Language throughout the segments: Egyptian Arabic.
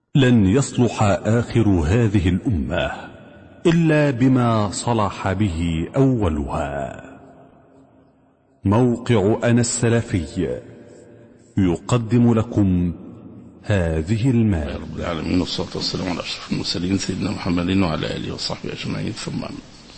لن يصلح آخر هذه الأمة إلا بما صلح به أولها موقع أنا السلفي يقدم لكم هذه المادة رب العالمين والصلاة والسلام على أشرف المرسلين سيدنا محمد وعلى آله وصحبه أجمعين ثم أما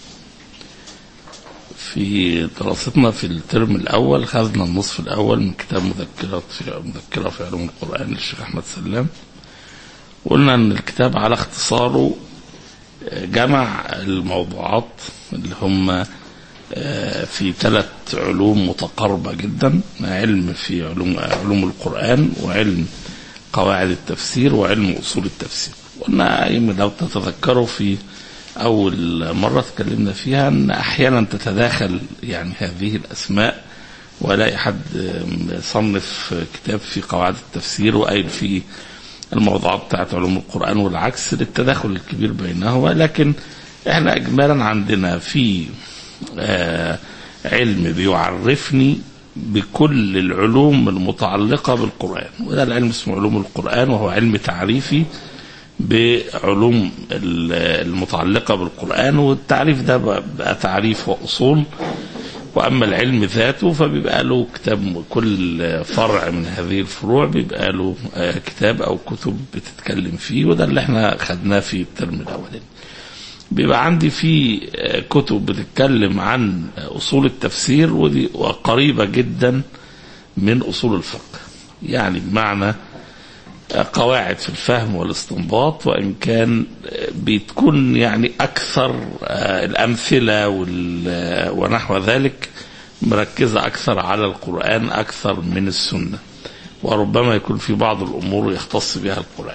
في دراستنا في الترم الأول خذنا النصف الأول من كتاب مذكرات في مذكرة في علوم القرآن للشيخ أحمد سلام وقلنا أن الكتاب على اختصاره جمع الموضوعات اللي هم في ثلاث علوم متقاربة جدا علم في علوم علوم القرآن وعلم قواعد التفسير وعلم أصول التفسير قلنا لو تتذكروا في أول مرة تكلمنا فيها أن أحيانا تتداخل يعني هذه الأسماء ولا حد صنف كتاب في قواعد التفسير وقايل في الموضوعات بتاعت علوم القرآن والعكس للتداخل الكبير بينهما لكن احنا إجمالا عندنا في آه علم بيعرفني بكل العلوم المتعلقة بالقرآن وده العلم اسمه علوم القرآن وهو علم تعريفي بعلوم المتعلقة بالقرآن والتعريف ده بقى تعريف وأصول وأما العلم ذاته فبيبقى له كتاب كل فرع من هذه الفروع بيبقى له كتاب أو كتب بتتكلم فيه وده اللي احنا خدناه في الترم الأولاني بيبقى عندي في كتب بتتكلم عن أصول التفسير ودي قريبة جدا من أصول الفقه يعني بمعنى قواعد في الفهم والاستنباط وإن كان بتكون يعني أكثر الأمثلة ونحو ذلك مركزة أكثر على القرآن أكثر من السنة وربما يكون في بعض الأمور يختص بها القرآن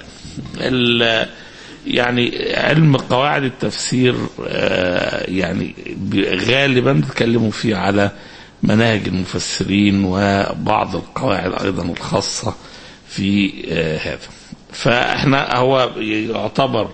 يعني علم قواعد التفسير يعني غالبا بيتكلموا فيه على مناهج المفسرين وبعض القواعد أيضا الخاصة في هذا فاحنا هو يعتبر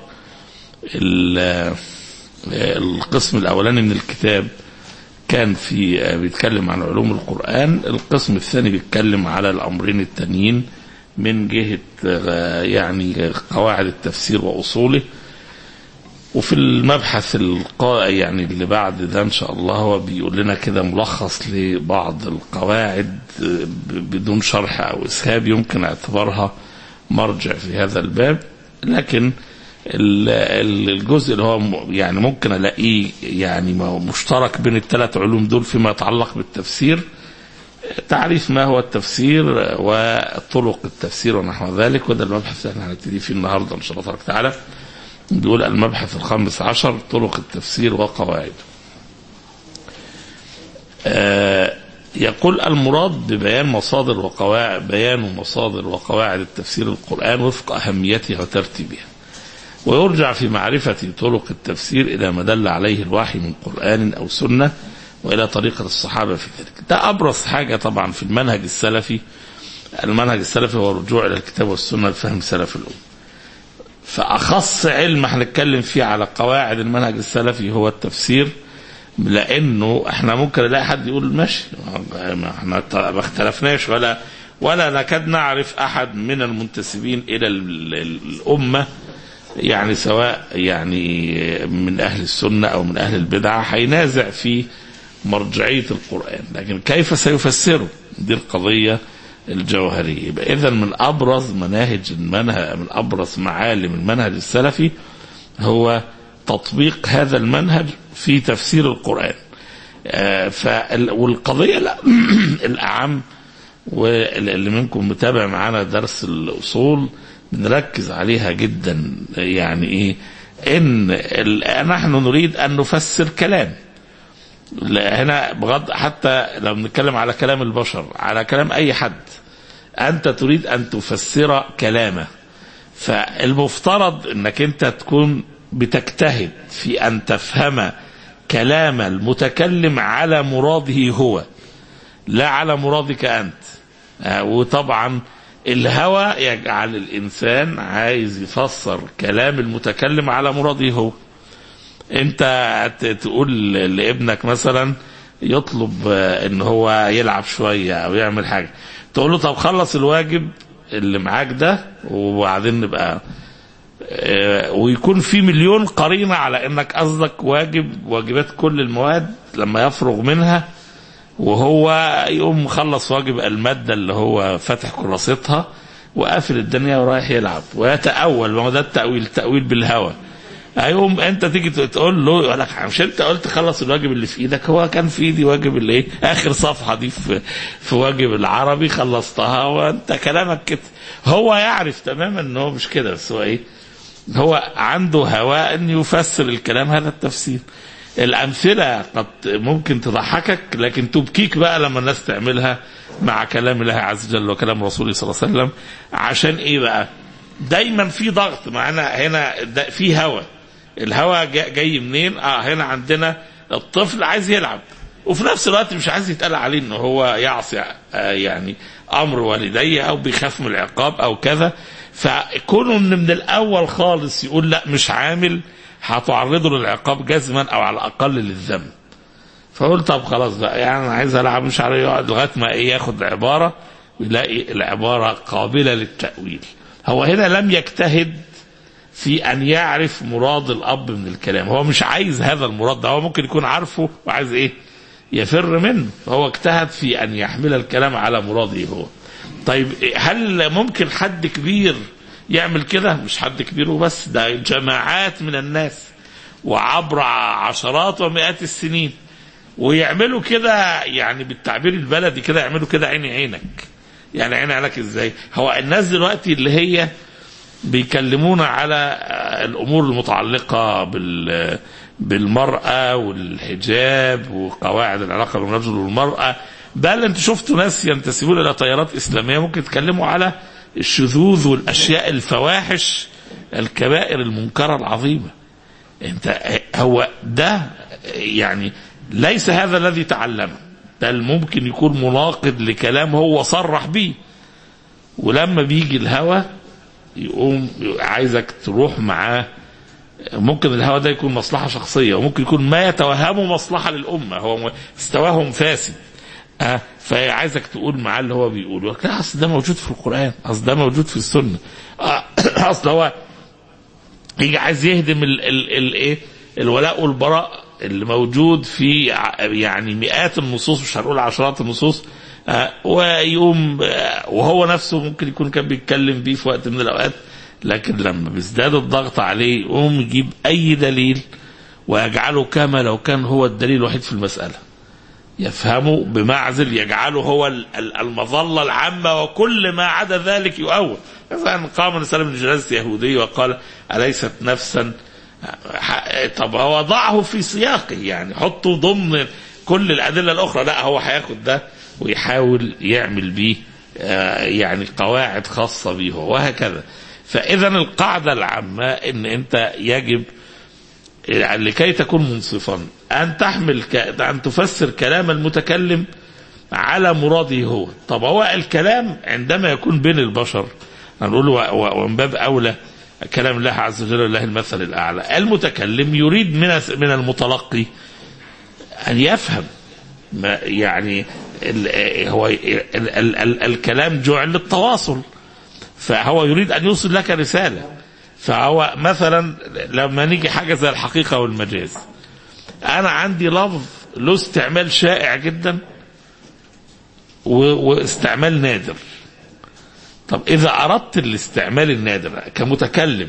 القسم الاولاني من الكتاب كان في بيتكلم عن علوم القرآن القسم الثاني بيتكلم على الأمرين التانيين من جهة يعني قواعد التفسير وأصوله وفي المبحث القا يعني اللي بعد ده ان شاء الله هو بيقول لنا كده ملخص لبعض القواعد بدون شرح او اسهاب يمكن اعتبارها مرجع في هذا الباب لكن الجزء اللي هو يعني ممكن الاقيه يعني مشترك بين الثلاث علوم دول فيما يتعلق بالتفسير تعريف ما هو التفسير وطرق التفسير ونحو ذلك وده المبحث اللي احنا هنبتدي فيه النهارده ان شاء الله تبارك وتعالى بيقول المبحث الخامس عشر طرق التفسير وقواعده آه يقول المراد ببيان مصادر وقواعد بيان مصادر وقواعد التفسير القرآن وفق أهميتها وترتيبها ويرجع في معرفة طرق التفسير إلى ما دل عليه الوحي من قرآن أو سنة وإلى طريقة الصحابة في ذلك ده أبرز حاجة طبعا في المنهج السلفي المنهج السلفي هو الرجوع إلى الكتاب والسنة لفهم سلف الأمة فأخص علم هنتكلم فيه على قواعد المنهج السلفي هو التفسير لأنه احنا ممكن نلاقي حد يقول ماشي ما احنا ما اختلفناش ولا ولا نكاد نعرف أحد من المنتسبين إلى الأمة يعني سواء يعني من أهل السنة أو من أهل البدعة هينازع في مرجعية القرآن لكن كيف سيفسره دي القضية الجوهرية يبقى إذا من أبرز مناهج المنهج من أبرز معالم المنهج السلفي هو تطبيق هذا المنهج في تفسير القرآن آه والقضية الأعم واللي منكم متابع معانا درس الأصول بنركز عليها جدا يعني إيه إن نحن نريد أن نفسر كلام هنا بغض حتى لو بنتكلم على كلام البشر على كلام اي حد انت تريد ان تفسر كلامه فالمفترض انك انت تكون بتجتهد في ان تفهم كلام المتكلم على مراده هو لا على مرادك انت وطبعا الهوى يجعل الانسان عايز يفسر كلام المتكلم على مراده هو انت تقول لابنك مثلا يطلب ان هو يلعب شويه او يعمل حاجه تقول له طب خلص الواجب اللي معاك ده وبعدين نبقى آه، ويكون في مليون قرينة على انك قصدك واجب واجبات كل المواد لما يفرغ منها وهو يقوم مخلص واجب المادة اللي هو فاتح كراستها وقافل الدنيا ورايح يلعب ويتأول ما هو ده التأويل التأويل بالهوى هيقوم انت تيجي تقول له يقول لك مش انت قلت خلص الواجب اللي في ايدك هو كان في ايدي واجب اللي ايه اخر صفحه دي في في واجب العربي خلصتها وانت كلامك كده هو يعرف تماما ان هو مش كده بس هو ايه هو عنده هواء ان يفسر الكلام هذا التفسير الامثله قد ممكن تضحكك لكن تبكيك بقى لما الناس تعملها مع كلام الله عز وجل وكلام رسوله صلى الله عليه وسلم عشان ايه بقى دايما في ضغط معانا هنا ده- في هوا الهوا جا- جاي منين اه هنا عندنا الطفل عايز يلعب وفي نفس الوقت مش عايز يتقال عليه ان هو يعصي آه يعني امر والديه او بيخاف من العقاب او كذا فكونه ان من الاول خالص يقول لا مش عامل هتعرضه للعقاب جزما او على الاقل للذنب فقلت طب خلاص بقى يعني انا عايز العب مش عارف يقعد لغايه ما ايه ياخد عباره ويلاقي العباره قابله للتاويل هو هنا لم يجتهد في ان يعرف مراد الاب من الكلام هو مش عايز هذا المراد ده هو ممكن يكون عارفه وعايز ايه يفر منه فهو اجتهد في ان يحمل الكلام على مراده هو طيب هل ممكن حد كبير يعمل كده مش حد كبير وبس ده جماعات من الناس وعبر عشرات ومئات السنين ويعملوا كده يعني بالتعبير البلدي كده يعملوا كده عيني عينك يعني عيني عينك ازاي هو الناس دلوقتي اللي هي بيكلمونا على الامور المتعلقه بال بالمراه والحجاب وقواعد العلاقه بين الرجل والمراه بل انت شفتوا ناس ينتسبون الى تيارات اسلاميه ممكن يتكلموا على الشذوذ والاشياء الفواحش الكبائر المنكره العظيمه انت هو ده يعني ليس هذا الذي تعلمه بل ممكن يكون مناقض لكلام هو صرح به ولما بيجي الهوى يقوم عايزك تروح معاه ممكن الهوى ده يكون مصلحة شخصية وممكن يكون ما يتوهمه مصلحة للأمة هو استواهم فاسد أه فعايزك تقول معاه اللي هو بيقوله يقول لك لا أصل ده موجود في القرآن أصل ده موجود في السنة أه أصل هو يجي عايز يهدم ال ال ال ايه الولاء والبراء اللي موجود في ع- يعني مئات النصوص مش هنقول عشرات النصوص آه، ويقوم آه، وهو نفسه ممكن يكون كان بيتكلم بيه في وقت من الاوقات لكن لما بيزداد الضغط عليه يقوم يجيب اي دليل ويجعله كما لو كان هو الدليل الوحيد في المساله يفهمه بمعزل يجعله هو ال- ال- المظلة العامة وكل ما عدا ذلك يؤول مثلا قام الإنسان من جنازة يهودي وقال أليست نفسا ح- طب هو ضعه في سياقه يعني حطه ضمن كل الأدلة الأخرى لا هو هياخد ده ويحاول يعمل بيه آه، يعني قواعد خاصة به وهكذا فإذا القاعدة العامة إن أنت يجب لكي تكون منصفا أن تحمل ك... أن تفسر كلام المتكلم على مراده هو طب هو الكلام عندما يكون بين البشر هنقول و... و... ومن باب أولى كلام الله عز وجل الله المثل الأعلى المتكلم يريد من من المتلقي أن يفهم ما يعني ال... هو ال... ال... ال... الكلام جعل للتواصل فهو يريد أن يوصل لك رسالة فهو مثلا لما نيجي حاجة زي الحقيقة والمجاز أنا عندي لفظ له استعمال شائع جدا و- واستعمال نادر طب إذا أردت الاستعمال النادر كمتكلم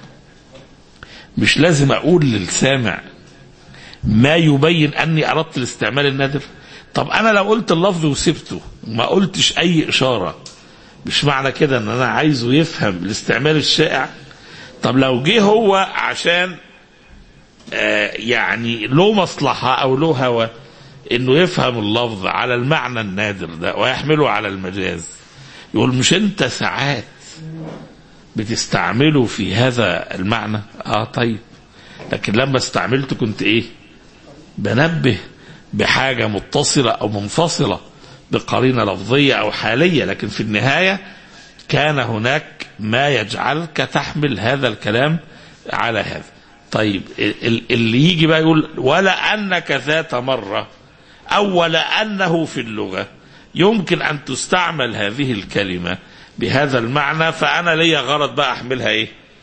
مش لازم أقول للسامع ما يبين أني أردت الاستعمال النادر طب أنا لو قلت اللفظ وسبته وما قلتش أي إشارة مش معنى كده ان انا عايزه يفهم الاستعمال الشائع طب لو جه هو عشان آه يعني له مصلحة او له هوى انه يفهم اللفظ على المعنى النادر ده ويحمله على المجاز يقول مش انت ساعات بتستعمله في هذا المعنى اه طيب لكن لما استعملته كنت ايه بنبه بحاجة متصلة أو منفصلة بقرينة لفظية أو حالية لكن في النهاية كان هناك ما يجعلك تحمل هذا الكلام على هذا طيب ال- اللي يجي بقى يقول ولا أنك ذات مرة أو ولا أنه في اللغة يمكن أن تستعمل هذه الكلمة بهذا المعنى فأنا لي غرض بقى أحملها إيه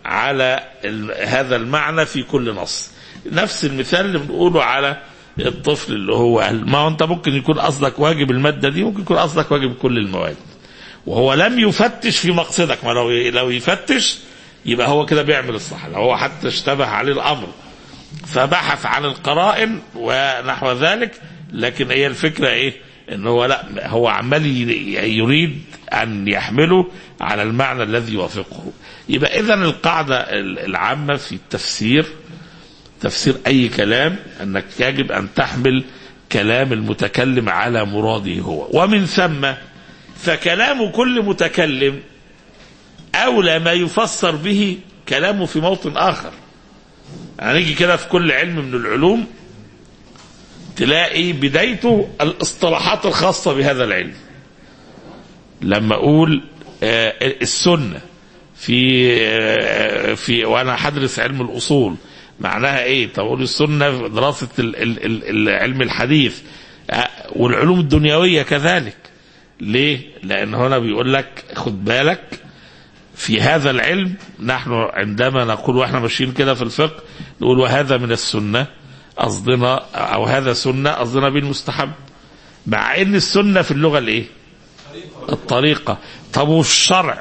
على ال- هذا المعنى في كل نص نفس المثال اللي بنقوله على الطفل اللي هو قال ما هو انت ممكن يكون قصدك واجب الماده دي ممكن يكون قصدك واجب كل المواد وهو لم يفتش في مقصدك ما لو لو يفتش يبقى هو كده بيعمل الصح لو هو حتى اشتبه عليه الامر فبحث عن القرائن ونحو ذلك لكن هي الفكره ايه ان هو لا هو عمال ي- يريد ان يحمله على المعنى الذي يوافقه يبقى اذا القاعده ال- العامه في التفسير تفسير اي كلام انك يجب ان تحمل كلام المتكلم على مراده هو ومن ثم فكلام كل متكلم اولى ما يفسر به كلامه في موطن اخر هنيجي كده في كل علم من العلوم تلاقي بدايته الاصطلاحات الخاصة بهذا العلم لما أقول آه، السنة في آه، في وأنا هدرس علم الأصول معناها إيه؟ طب أقول السنة في دراسة ال- ال- ال- العلم الحديث آه، والعلوم الدنيوية كذلك ليه؟ لأن هنا بيقول لك خد بالك في هذا العلم نحن عندما نقول واحنا ماشيين كده في الفقه نقول وهذا من السنه قصدنا او هذا سنه قصدنا به المستحب مع ان السنه في اللغه الايه؟ الطريقه طب والشرع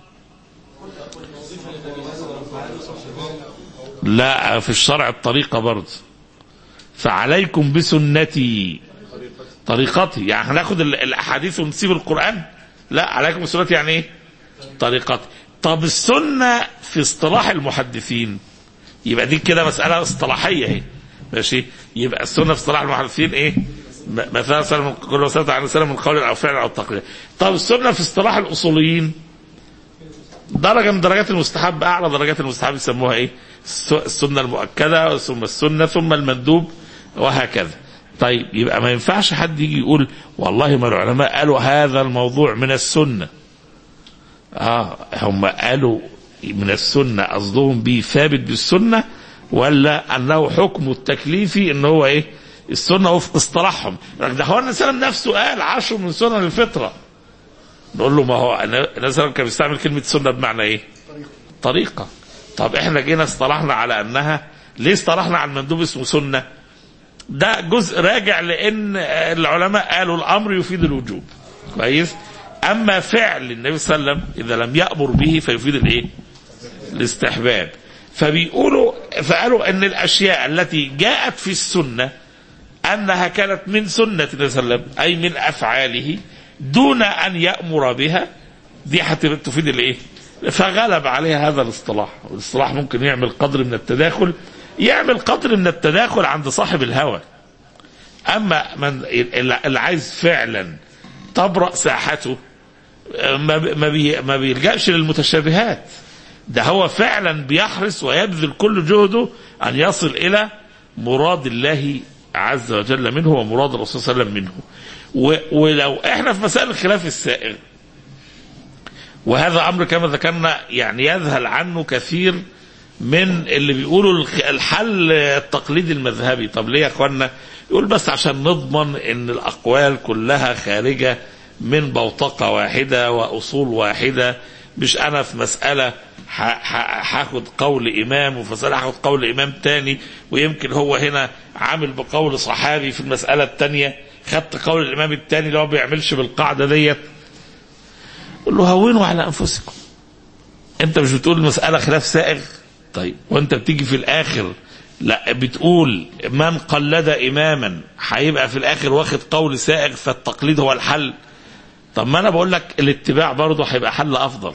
لا في الشرع الطريقه برضه فعليكم بسنتي طريقتي يعني هناخد ال- الاحاديث ونسيب القران لا عليكم بسنتي يعني ايه؟ طريقتي طب السنة في اصطلاح المحدثين يبقى دي كده مسألة اصطلاحية اهي ماشي يبقى السنة في اصطلاح المحدثين ايه م- مثلا سلم كل وسلم عن سلم من قول او فعل او تقرير طب السنة في اصطلاح الاصوليين درجة من درجات المستحب اعلى درجات المستحب يسموها ايه الس- السنة المؤكدة ثم السنة ثم المندوب وهكذا طيب يبقى ما ينفعش حد يجي يقول والله ما العلماء قالوا هذا الموضوع من السنه اه هم قالوا من السنة قصدهم بيه ثابت بالسنة ولا أنه حكم التكليفي أن هو إيه السنة وفق اصطلاحهم ده هو النبي صلى الله عليه وسلم نفسه قال عشر من سنن الفطرة نقول له ما هو النبي صلى الله عليه وسلم كان بيستعمل كلمة سنة بمعنى إيه طريقة طب احنا جينا اصطلحنا على أنها ليه اصطلحنا على المندوب اسمه سنة ده جزء راجع لأن العلماء قالوا الأمر يفيد الوجوب كويس اما فعل النبي صلى الله عليه وسلم اذا لم يامر به فيفيد الايه؟ الاستحباب فبيقولوا فقالوا ان الاشياء التي جاءت في السنه انها كانت من سنه النبي صلى الله عليه وسلم اي من افعاله دون ان يامر بها دي هتفيد الايه؟ فغلب عليها هذا الاصطلاح والاصطلاح ممكن يعمل قدر من التداخل يعمل قدر من التداخل عند صاحب الهوى اما من اللي عايز فعلا تبرأ ساحته ما ما بي ما بيلجأش للمتشابهات ده هو فعلا بيحرص ويبذل كل جهده ان يصل الى مراد الله عز وجل منه ومراد الرسول صلى الله عليه وسلم منه و- ولو احنا في مسائل الخلاف السائغ وهذا امر كما ذكرنا يعني يذهل عنه كثير من اللي بيقولوا الخ- الحل التقليدي المذهبي طب ليه يا اخوانا يقول بس عشان نضمن ان الاقوال كلها خارجه من بوتقه واحده واصول واحده مش انا في مساله ح- ح- هاخد قول امام وفي مساله هاخد قول امام تاني ويمكن هو هنا عامل بقول صحابي في المساله التانيه خدت قول الامام التاني اللي هو ما بيعملش بالقاعده ديت قل له هونوا على انفسكم انت مش بتقول المساله خلاف سائغ طيب وانت بتيجي في الاخر لا بتقول من قلد اماما هيبقى في الاخر واخد قول سائغ فالتقليد هو الحل طب ما انا بقول لك الاتباع برضه هيبقى حل افضل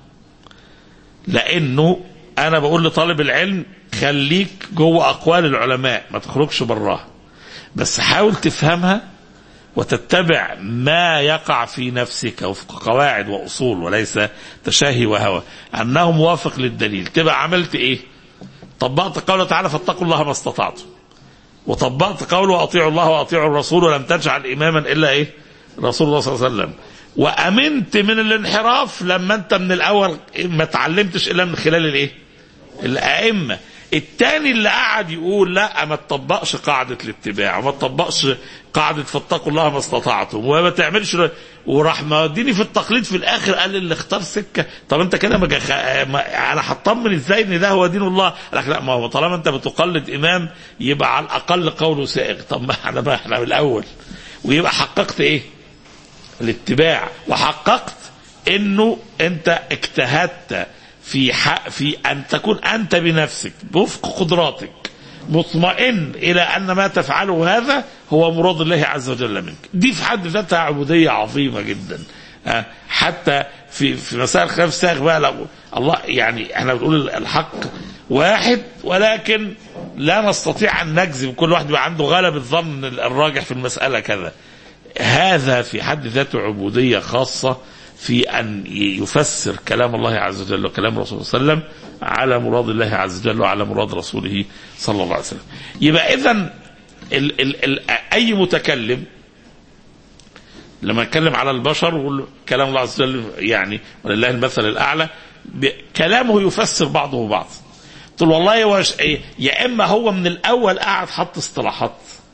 لانه انا بقول لطالب العلم خليك جوه اقوال العلماء ما تخرجش براها بس حاول تفهمها وتتبع ما يقع في نفسك وفق قواعد واصول وليس تشاهي وهوى انه موافق للدليل تبقى عملت ايه طبقت قوله تعالى فاتقوا الله ما استطعتم وطبقت قوله واطيعوا الله واطيعوا الرسول ولم تجعل اماما الا ايه رسول الله صلى الله عليه وسلم وامنت من الانحراف لما انت من الاول ما تعلمتش الا من خلال الايه الائمه التاني اللي قعد يقول لا ما تطبقش قاعدة الاتباع وما تطبقش قاعدة فاتقوا الله ما استطعتم وما تعملش وراح موديني في التقليد في الاخر قال اللي اختار سكة طب انت كده ما جخ... ما... انا هطمن ازاي ان ده هو دين الله قال لك لا ما هو طالما انت بتقلد امام يبقى على الاقل قوله سائغ طب ما احنا ما احنا من الاول ويبقى حققت ايه الاتباع وحققت انه انت اجتهدت في حق في ان تكون انت بنفسك وفق قدراتك مطمئن الى ان ما تفعله هذا هو مراد الله عز وجل منك دي في حد ذاتها عبوديه عظيمه جدا أه حتى في في مسائل خلاف الساغ بقى لو الله يعني احنا بنقول الحق واحد ولكن لا نستطيع ان نجزم كل واحد بيبقى عنده غلب الظن الراجح في المساله كذا هذا في حد ذاته عبوديه خاصه في أن يفسر كلام الله عز وجل وكلام رسوله صلى الله عليه وسلم على مراد الله عز وجل وعلى مراد رسوله صلى الله عليه وسلم يبقى إذا ال ال ال أي متكلم لما يتكلم على البشر كلام الله عز وجل يعني ولله المثل الأعلى كلامه يفسر بعضه بعض تقول والله هو يا إما هو من الأول قاعد حط اصطلاحات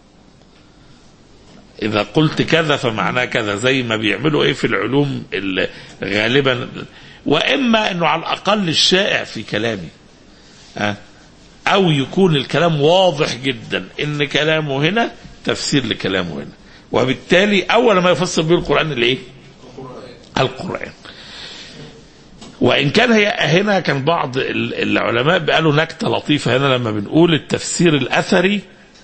إذا قلت كذا فمعناه كذا زي ما بيعملوا إيه في العلوم غالبا وإما أنه على الأقل الشائع في كلامي أو يكون الكلام واضح جدا إن كلامه هنا تفسير لكلامه هنا وبالتالي أول ما يفسر به القرآن الإيه؟ القرآن وإن كان هي هنا كان بعض العلماء قالوا نكتة لطيفة هنا لما بنقول التفسير الأثري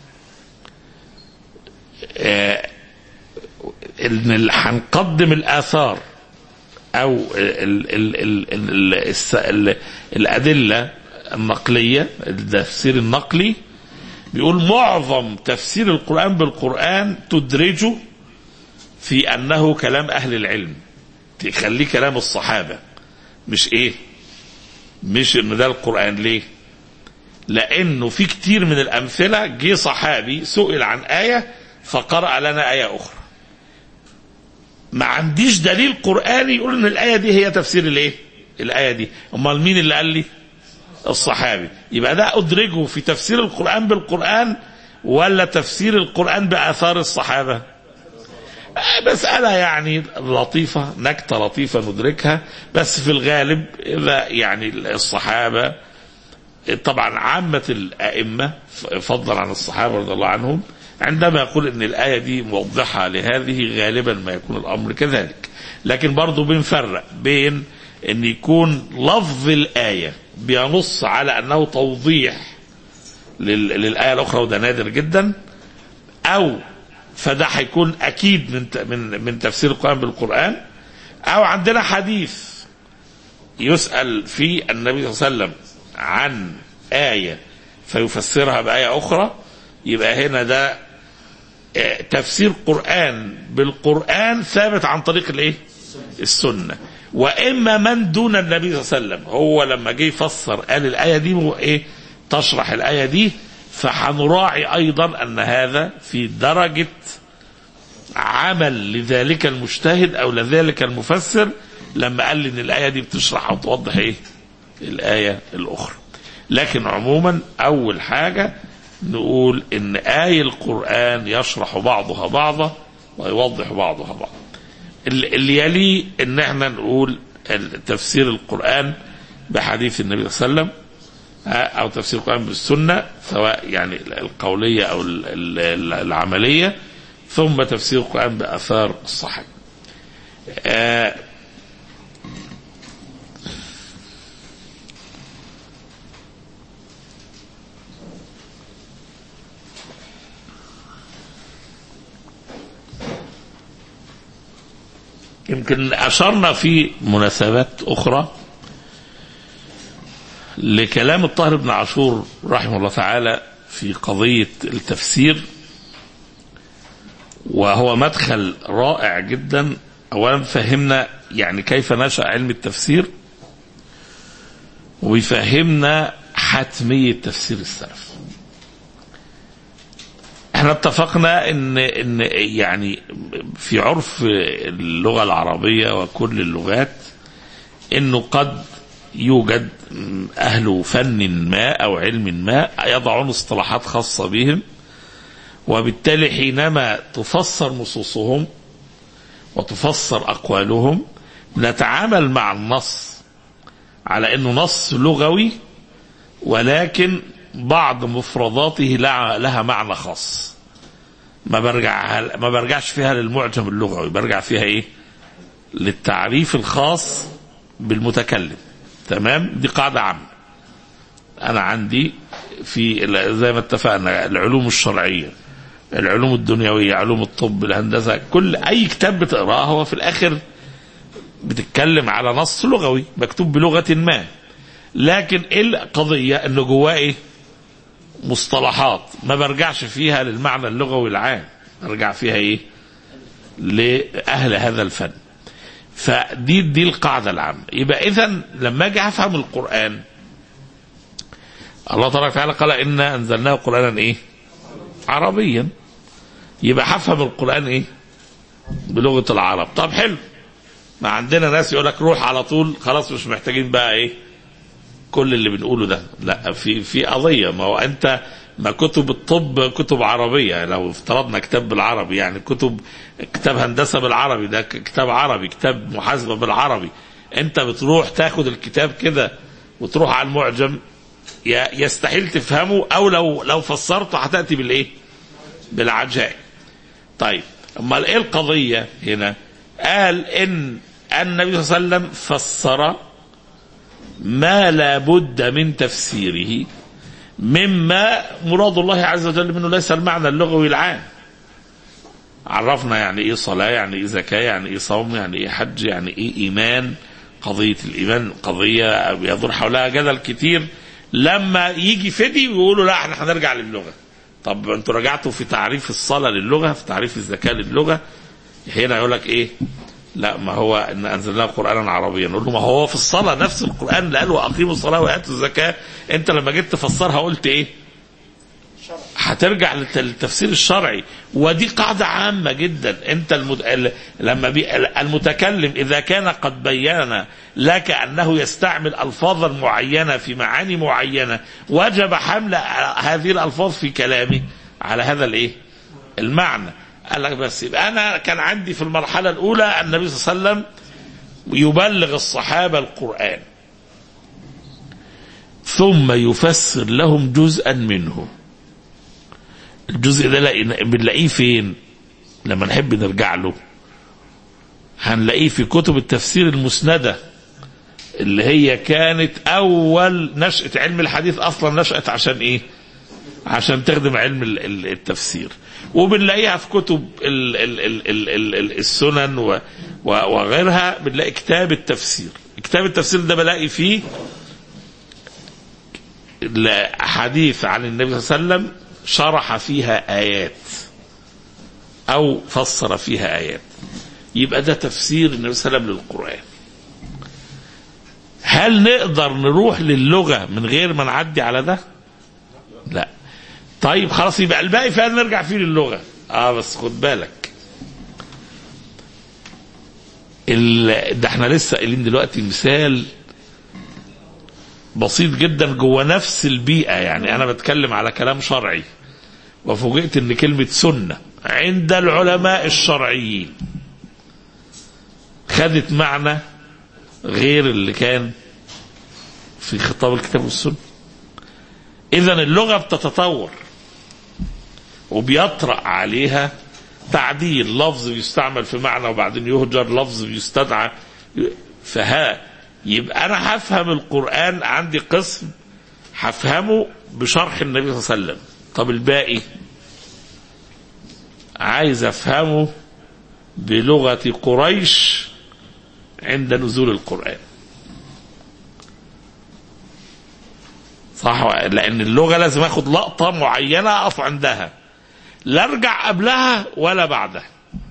ان هنقدم الاثار او ال ال ال ال ال ال الادله النقليه التفسير النقلي بيقول معظم تفسير القران بالقران تدرجه في انه كلام اهل العلم تخليه كلام الصحابه مش ايه مش ان ده القران ليه لانه في كتير من الامثله جه صحابي سئل عن ايه فقرأ لنا آية أخرى ما عنديش دليل قرآني يقول إن الآية دي هي تفسير الإيه؟ الآية دي أمال مين اللي قال لي؟ الصحابي يبقى ده أدرجه في تفسير القرآن بالقرآن ولا تفسير القرآن بآثار الصحابة مسألة يعني لطيفة نكتة لطيفة ندركها بس في الغالب إذا يعني الصحابة طبعا عامة الأئمة فضلا عن الصحابة رضي الله عنهم عندما يقول ان الآية دي موضحة لهذه غالبا ما يكون الأمر كذلك لكن برضو بنفرق بين ان يكون لفظ الآية بينص على أنه توضيح للآية الأخرى وده نادر جدا أو فده هيكون أكيد من من من تفسير القرآن بالقرآن أو عندنا حديث يسأل فيه النبي صلى الله عليه وسلم عن آية فيفسرها بآية أخرى يبقى هنا ده تفسير قرآن بالقرآن ثابت عن طريق الايه؟ السنة وإما من دون النبي صلى الله عليه وسلم هو لما جه يفسر قال الآية دي ايه؟ تشرح الآية دي فحنراعي أيضا أن هذا في درجة عمل لذلك المجتهد أو لذلك المفسر لما قال لي إن الآية دي بتشرح أو توضح إيه؟ الآية الأخرى لكن عموما أول حاجة نقول ان آي القرآن يشرح بعضها بعضا ويوضح بعضها بعضا اللي يليه ان احنا نقول تفسير القرآن بحديث النبي صلى الله عليه وسلم او تفسير القرآن بالسنة سواء يعني القولية او العملية ثم تفسير القرآن بأثار الصحابة يمكن أشرنا في مناسبات أخرى لكلام الطاهر بن عاشور رحمه الله تعالى في قضية التفسير وهو مدخل رائع جدا أولا فهمنا يعني كيف نشأ علم التفسير ويفهمنا حتمية تفسير السلف احنا اتفقنا ان ان يعني في عرف اللغه العربيه وكل اللغات انه قد يوجد أهل فن ما أو علم ما يضعون اصطلاحات خاصة بهم وبالتالي حينما تفسر نصوصهم وتفسر أقوالهم نتعامل مع النص على أنه نص لغوي ولكن بعض مفرداته لها لها معنى خاص ما برجع ما برجعش فيها للمعجم اللغوي برجع فيها ايه للتعريف الخاص بالمتكلم تمام دي قاعدة عامة أنا عندي في زي ما اتفقنا العلوم الشرعية العلوم الدنيوية علوم الطب الهندسة كل أي كتاب بتقراه هو في الآخر بتتكلم على نص لغوي مكتوب بلغة ما لكن ايه القضية انه جواه ايه مصطلحات ما برجعش فيها للمعنى اللغوي العام برجع فيها ايه لأهل هذا الفن فدي دي القاعدة العامة يبقى إذا لما أجي أفهم القرآن الله تبارك وتعالى قال إنا أنزلناه قرآنا إيه عربيا يبقى هفهم القرآن إيه بلغة العرب طب حلو ما عندنا ناس يقول لك روح على طول خلاص مش محتاجين بقى إيه كل اللي بنقوله ده لا في في قضية ما هو أنت ما كتب الطب كتب عربية لو افترضنا كتاب بالعربي يعني كتب كتاب هندسة بالعربي ده كتاب عربي كتاب محاسبة بالعربي انت بتروح تاخد الكتاب كده وتروح على المعجم يستحيل تفهمه او لو لو فسرته هتاتي بالايه؟ بالعجائب. طيب امال ايه القضيه هنا؟ قال ان النبي صلى الله عليه وسلم فسر ما لا بد من تفسيره مما مراد الله عز وجل منه ليس المعنى اللغوي العام عرفنا يعني ايه صلاة يعني ايه زكاة يعني ايه صوم يعني ايه حج يعني ايه ايمان قضية الايمان قضية يدور حولها جدل كتير لما يجي فدي ويقولوا لا احنا هنرجع للغة طب انتوا رجعتوا في تعريف الصلاة للغة في تعريف الزكاة للغة هنا يقول لك ايه لا ما هو ان انزلناه قرانا عربيا نقول له ما هو في الصلاه نفس القران اللي قال واقيموا الصلاه واتوا الزكاه انت لما جيت تفسرها قلت ايه؟ هترجع للتفسير الشرعي ودي قاعده عامه جدا انت المد... لما بي... المتكلم اذا كان قد بين لك انه يستعمل الفاظا معينه في معاني معينه وجب حمل هذه الالفاظ في كلامه على هذا الايه؟ المعنى قال لك بس يبقى انا كان عندي في المرحله الاولى النبي صلى الله عليه وسلم يبلغ الصحابه القران ثم يفسر لهم جزءا منه الجزء ده بنلاقيه فين لما نحب نرجع له هنلاقيه في كتب التفسير المسندة اللي هي كانت أول نشأة علم الحديث أصلا نشأت عشان إيه عشان تخدم علم التفسير وبنلاقيها في كتب ال ال ال ال ال ال السنن و وغيرها بنلاقي كتاب التفسير كتاب التفسير ده بلاقي فيه حديث عن النبي صلى الله عليه وسلم شرح فيها آيات أو فسر فيها آيات يبقى ده تفسير النبي صلى الله عليه وسلم للقرآن هل نقدر نروح للغة من غير ما نعدي على ده؟ لا طيب خلاص يبقى الباقي فعلا نرجع فيه للغه اه بس خد بالك ال... ده احنا لسه قايلين دلوقتي مثال بسيط جدا جوه نفس البيئه يعني انا بتكلم على كلام شرعي وفوجئت ان كلمه سنه عند العلماء الشرعيين خدت معنى غير اللي كان في خطاب الكتاب والسنه اذا اللغه بتتطور وبيطرأ عليها تعديل لفظ بيستعمل في معنى وبعدين يهجر لفظ بيستدعى فها يبقى انا هفهم القران عندي قسم هفهمه بشرح النبي صلى الله عليه وسلم طب الباقي عايز افهمه بلغه قريش عند نزول القران صح لان اللغه لازم اخد لقطه معينه اقف عندها لا ارجع قبلها ولا بعدها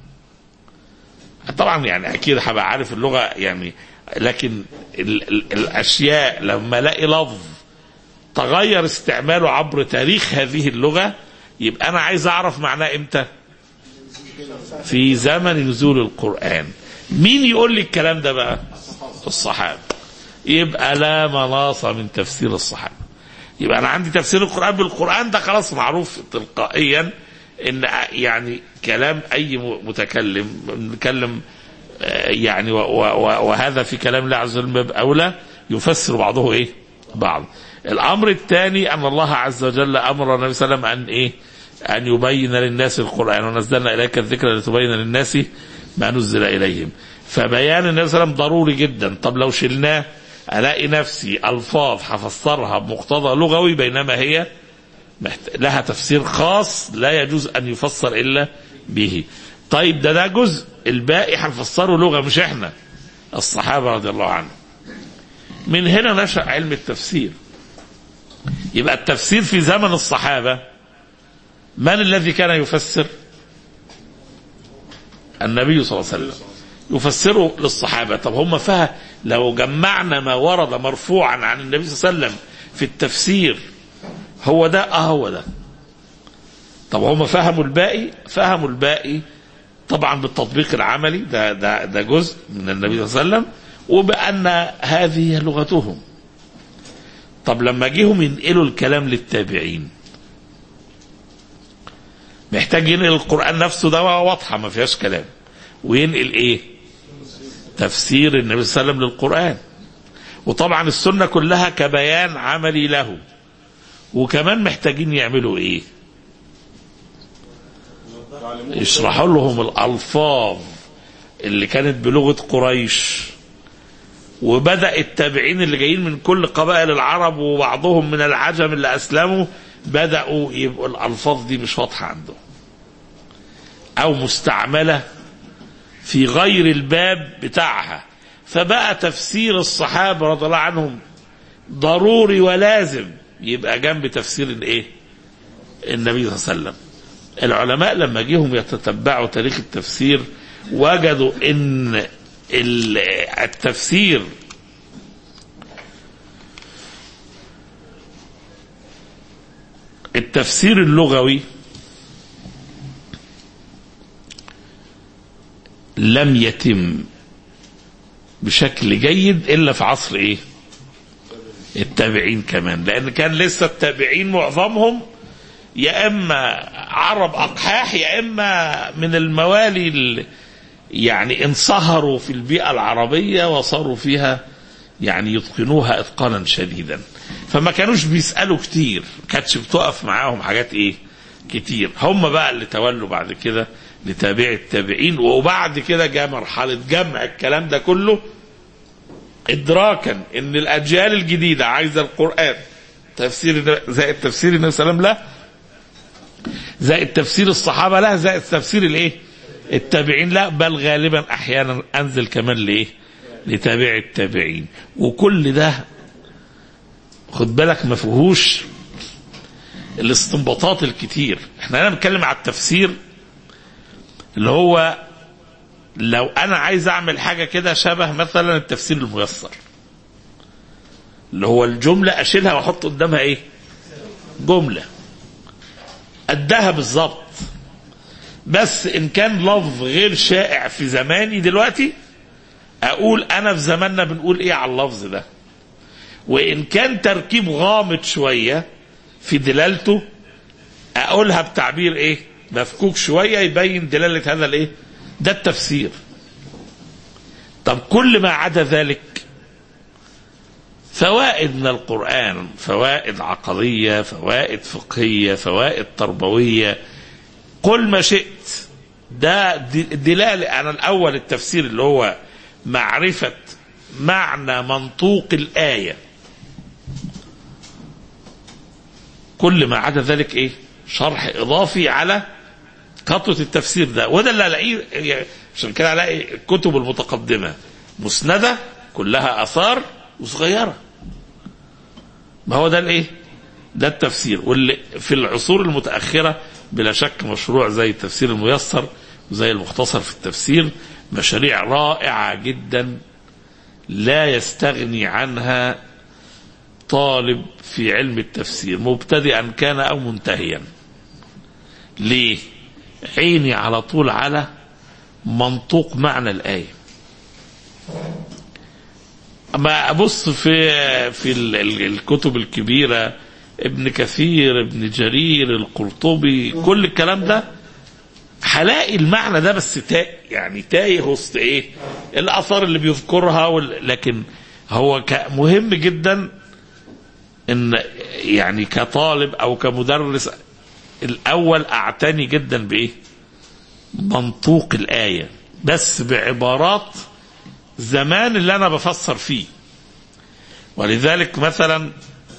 طبعا يعني اكيد هبقى عارف اللغه يعني لكن ال ال الاشياء لما الاقي لفظ تغير استعماله عبر تاريخ هذه اللغه يبقى انا عايز اعرف معناه امتى في زمن نزول القران مين يقول لي الكلام ده بقى الصحابه يبقى لا مناص من تفسير الصحابة يبقى أنا عندي تفسير القرآن بالقرآن ده خلاص معروف تلقائيا إن يعني كلام أي متكلم نتكلم يعني و و وهذا في كلام الله عز وجل باب أولى يفسر بعضه إيه بعض الأمر الثاني أن الله عز وجل أمر النبي صلى الله عليه وسلم أن إيه أن يبين للناس القرآن ونزلنا إليك الذكر لتبين للناس ما نزل إليهم فبيان النبي صلى الله عليه وسلم ضروري جدا طب لو شلناه ألاقي نفسي ألفاظ هفسرها بمقتضى لغوي بينما هي لها تفسير خاص لا يجوز أن يفسر إلا به طيب ده ده جزء الباقي هنفسره لغة مش احنا الصحابة رضي الله عنهم من هنا نشأ علم التفسير يبقى التفسير في زمن الصحابة من الذي كان يفسر النبي صلى الله عليه وسلم يفسره للصحابة طب هم فهم لو جمعنا ما ورد مرفوعا عن النبي صلى الله عليه وسلم في التفسير هو ده اه هو ده طب هم فهموا الباقي فهموا الباقي طبعا بالتطبيق العملي ده ده ده جزء من النبي صلى الله عليه وسلم وبأن هذه هي لغتهم طب لما جيهم ينقلوا الكلام للتابعين محتاج ينقل القرآن نفسه ده واضحة ما فيهاش كلام وينقل ايه تفسير النبي صلى الله عليه وسلم للقرآن وطبعا السنة كلها كبيان عملي له وكمان محتاجين يعملوا ايه يشرحوا لهم الألفاظ اللي كانت بلغة قريش وبدأ التابعين اللي جايين من كل قبائل العرب وبعضهم من العجم اللي أسلموا بدأوا يبقوا الألفاظ دي مش واضحة عندهم أو مستعملة في غير الباب بتاعها فبقى تفسير الصحابة رضي الله عنهم ضروري ولازم يبقى جنب تفسير الايه النبي صلى الله عليه وسلم العلماء لما جيهم يتتبعوا تاريخ التفسير وجدوا ان التفسير التفسير اللغوي لم يتم بشكل جيد الا في عصر ايه التابعين كمان لان كان لسه التابعين معظمهم يا اما عرب اقحاح يا اما من الموالي يعني انصهروا في البيئه العربيه وصاروا فيها يعني يتقنوها اتقانا شديدا فما كانوش بيسالوا كتير كانتش بتقف معاهم حاجات ايه كتير هم بقى اللي تولوا بعد كده لتابع التابعين وبعد كده جاء مرحله جمع الكلام ده كله ادراكا ان الاجيال الجديده عايزه القران تفسير زائد تفسير النبي صلى الله عليه وسلم لا زائد تفسير الصحابه لا زائد تفسير الايه التابعين لا بل غالبا احيانا انزل كمان لايه لتابع التابعين وكل ده خد بالك ما فيهوش الاستنباطات الكتير احنا هنا بنتكلم على التفسير اللي هو لو انا عايز اعمل حاجه كده شبه مثلا التفسير الميسر اللي هو الجمله اشيلها واحط قدامها ايه جمله قدها بالظبط بس ان كان لفظ غير شائع في زماني دلوقتي اقول انا في زماننا بنقول ايه على اللفظ ده وان كان تركيب غامض شويه في دلالته اقولها بتعبير ايه مفكوك شويه يبين دلاله هذا الايه ده التفسير طب كل ما عدا ذلك فوائد من القرآن فوائد عقدية فوائد فقهية فوائد تربوية قل ما شئت ده دلالة على الأول التفسير اللي هو معرفة معنى منطوق الآية كل ما عدا ذلك ايه شرح اضافي على خطوة التفسير ده وده اللي الاقيه عشان كده الاقي الكتب المتقدمة مسندة كلها اثار وصغيرة ما هو ده الايه ده التفسير واللي في العصور المتأخرة بلا شك مشروع زي التفسير الميسر وزي المختصر في التفسير مشاريع رائعة جدا لا يستغني عنها طالب في علم التفسير مبتدئا كان او منتهيا ليه عيني على طول على منطوق معنى الآية اما ابص في في ال- ال- الكتب الكبيره ابن كثير ابن جرير القرطبي كل الكلام ده هلاقي المعنى ده بس تايه يعني تايه وسط ايه الاثار اللي بيذكرها وال... لكن هو ك- مهم جدا ان يعني كطالب او كمدرس الاول اعتني جدا بايه منطوق الايه بس بعبارات زمان اللي انا بفسر فيه ولذلك مثلا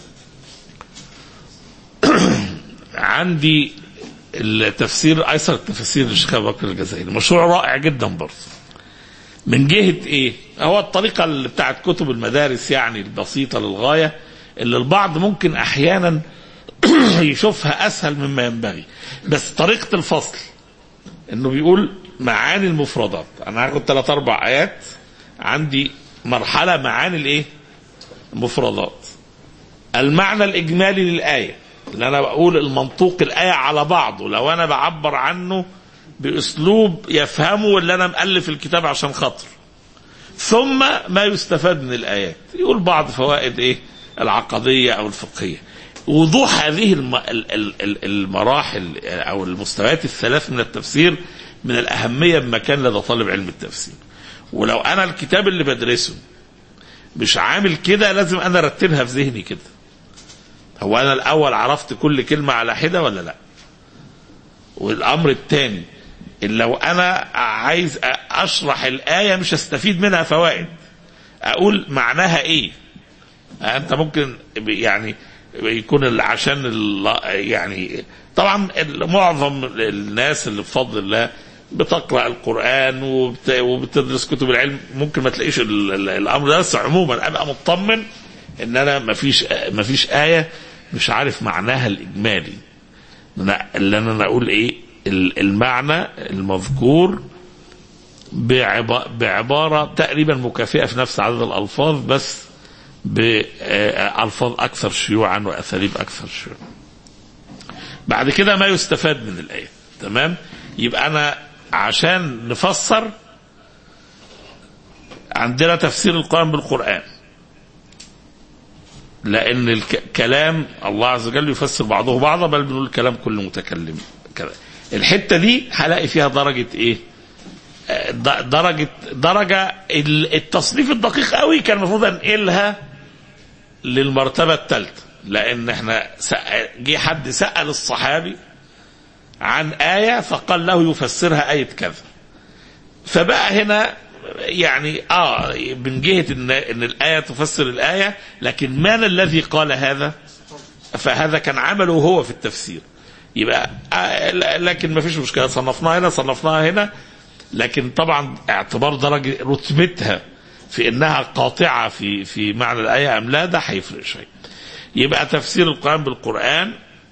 عندي التفسير ايسر التفاسير للشيخ ابو بكر الجزائري مشروع رائع جدا برضه من جهه ايه؟ هو الطريقه اللي بتاعت كتب المدارس يعني البسيطه للغايه اللي البعض ممكن احيانا يشوفها اسهل مما ينبغي بس طريقه الفصل انه بيقول معاني المفردات انا هاخد ثلاث اربع ايات عندي مرحله معاني الايه؟ المفردات المعنى الاجمالي للايه اللي انا بقول المنطوق الايه على بعضه لو انا بعبر عنه باسلوب يفهمه اللي انا مؤلف الكتاب عشان خاطر ثم ما يستفاد من الايات يقول بعض فوائد ايه العقديه او الفقهيه وضوح هذه الم- ال- ال- ال- المراحل او المستويات الثلاث من التفسير من الاهميه بمكان لدى طالب علم التفسير ولو انا الكتاب اللي بدرسه مش عامل كده لازم انا ارتبها في ذهني كده هو انا الاول عرفت كل كلمه على حده ولا لا والامر الثاني لو انا عايز اشرح الايه مش هستفيد منها فوائد اقول معناها ايه انت ممكن يعني يكون ال- عشان ال- يعني طبعا ال- معظم الناس اللي بفضل الله بتقرا القران وبت- وبتدرس كتب العلم ممكن ما تلاقيش ال- ال- الامر ده بس عموما ابقى مطمن ان انا ما فيش ما فيش ايه مش عارف معناها الاجمالي لا اللي انا اقول ايه ال- المعنى المذكور بعب- بعباره تقريبا مكافئه في نفس عدد الالفاظ بس بألفاظ أكثر شيوعا وأساليب أكثر شيوعا بعد كده ما يستفاد من الآية تمام يبقى أنا عشان نفسر عندنا تفسير القرآن بالقرآن لأن الكلام الله عز وجل يفسر بعضه بعضا بل بنقول الكلام كل متكلم كذا الحتة دي هلاقي فيها درجة إيه د- درجة درجة ال- التصنيف الدقيق قوي كان المفروض انقلها للمرتبة الثالثة لأن احنا سأ- جه حد سأل الصحابي عن آية فقال له يفسرها آية كذا فبقى هنا يعني اه من جهة ان ان الآية تفسر الآية لكن من الذي قال هذا؟ فهذا كان عمله هو في التفسير يبقى آه لكن ما فيش مشكلة صنفناها هنا صنفناها هنا لكن طبعا اعتبار درجة رتبتها في انها قاطعة في في معنى الآية ام لا ده هيفرق شيء. يبقى تفسير القرآن بالقرآن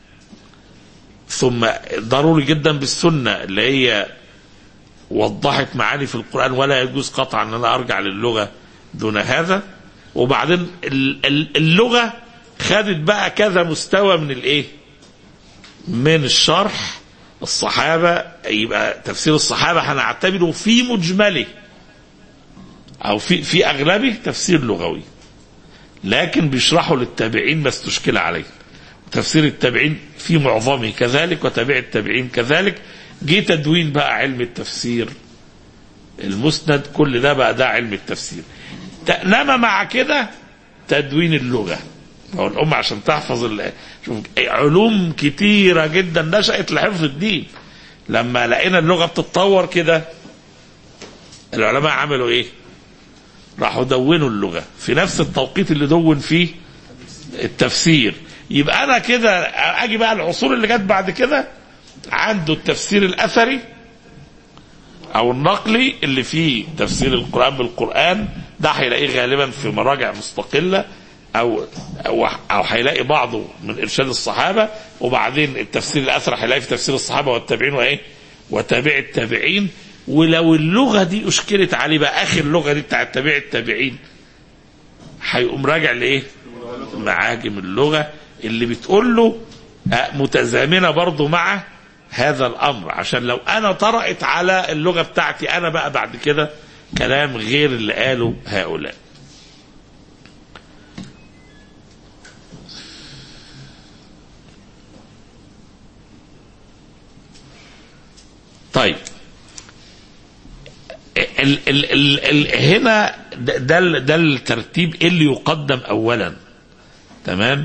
ثم ضروري جدا بالسنة اللي هي وضحت معاني في القرآن ولا يجوز قطعا ان انا ارجع للغة دون هذا وبعدين ال- ال- اللغة خدت بقى كذا مستوى من الايه؟ من الشرح الصحابة يبقى تفسير الصحابة هنعتبره في مجمله أو في في أغلبه تفسير لغوي لكن بيشرحوا للتابعين ما استشكل عليه تفسير التابعين في معظمه كذلك وتابع التابعين كذلك جه تدوين بقى علم التفسير المسند كل ده بقى ده علم التفسير انما مع كده تدوين اللغه هو الأمة عشان تحفظ ال- شوف علوم كتيرة جدا نشأت لحفظ الدين لما لقينا اللغة بتتطور كده العلماء عملوا ايه راحوا دونوا اللغة في نفس التوقيت اللي دون فيه التفسير يبقى انا كده اجي بقى العصور اللي جت بعد كده عنده التفسير الاثري او النقلي اللي فيه تفسير القران بالقران ده هيلاقيه غالبا في مراجع مستقله او او او هيلاقي بعضه من ارشاد الصحابه وبعدين التفسير الاثري هيلاقي في تفسير الصحابه والتابعين وايه وتابع التابعين ولو اللغه دي اشكلت عليه بقى اخر لغه دي بتاعت تابع التابعين هيقوم راجع لايه؟ معاجم اللغه اللي بتقول له آه، متزامنه برضه مع هذا الامر عشان لو انا طرأت على اللغه بتاعتي انا بقى بعد كده كلام غير اللي قاله هؤلاء طيب ال ال ال ال هنا ده ده, ال- ده الترتيب اللي يقدم اولا تمام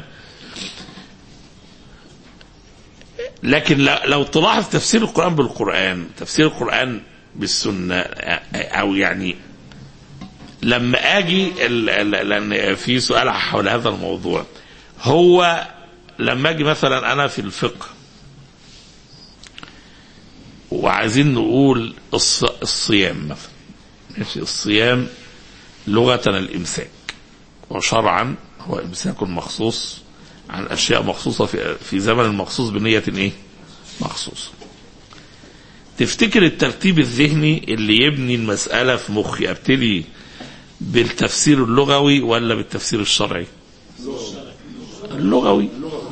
لكن لو لو تلاحظ تفسير القران بالقران تفسير القران بالسنه او يعني لما اجي ال- ال- لان في سؤال حول هذا الموضوع هو لما اجي مثلا انا في الفقه وعايزين نقول الص- الصيام مثلا ماشي الصيام لغة الإمساك وشرعا هو إمساك مخصوص عن أشياء مخصوصة في, في زمن مخصوص بنية إيه؟ مخصوصة تفتكر الترتيب الذهني اللي يبني المسألة في مخي أبتدي بالتفسير اللغوي ولا بالتفسير الشرعي اللغوي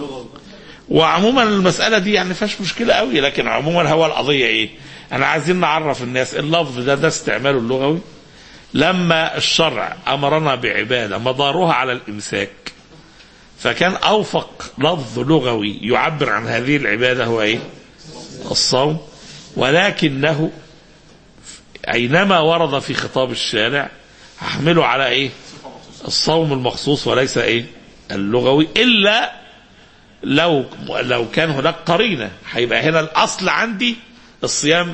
وعموما المسألة دي يعني فيهاش مشكلة قوي لكن عموما هو القضية ايه انا عايزين نعرف الناس اللفظ ده ده استعماله اللغوي لما الشرع امرنا بعبادة مدارها على الامساك فكان اوفق لفظ لغوي يعبر عن هذه العبادة هو ايه الصوم ولكنه اينما ورد في خطاب الشارع هحمله على ايه الصوم المخصوص وليس ايه اللغوي الا لو لو كان هناك قرينه هيبقى هنا الاصل عندي الصيام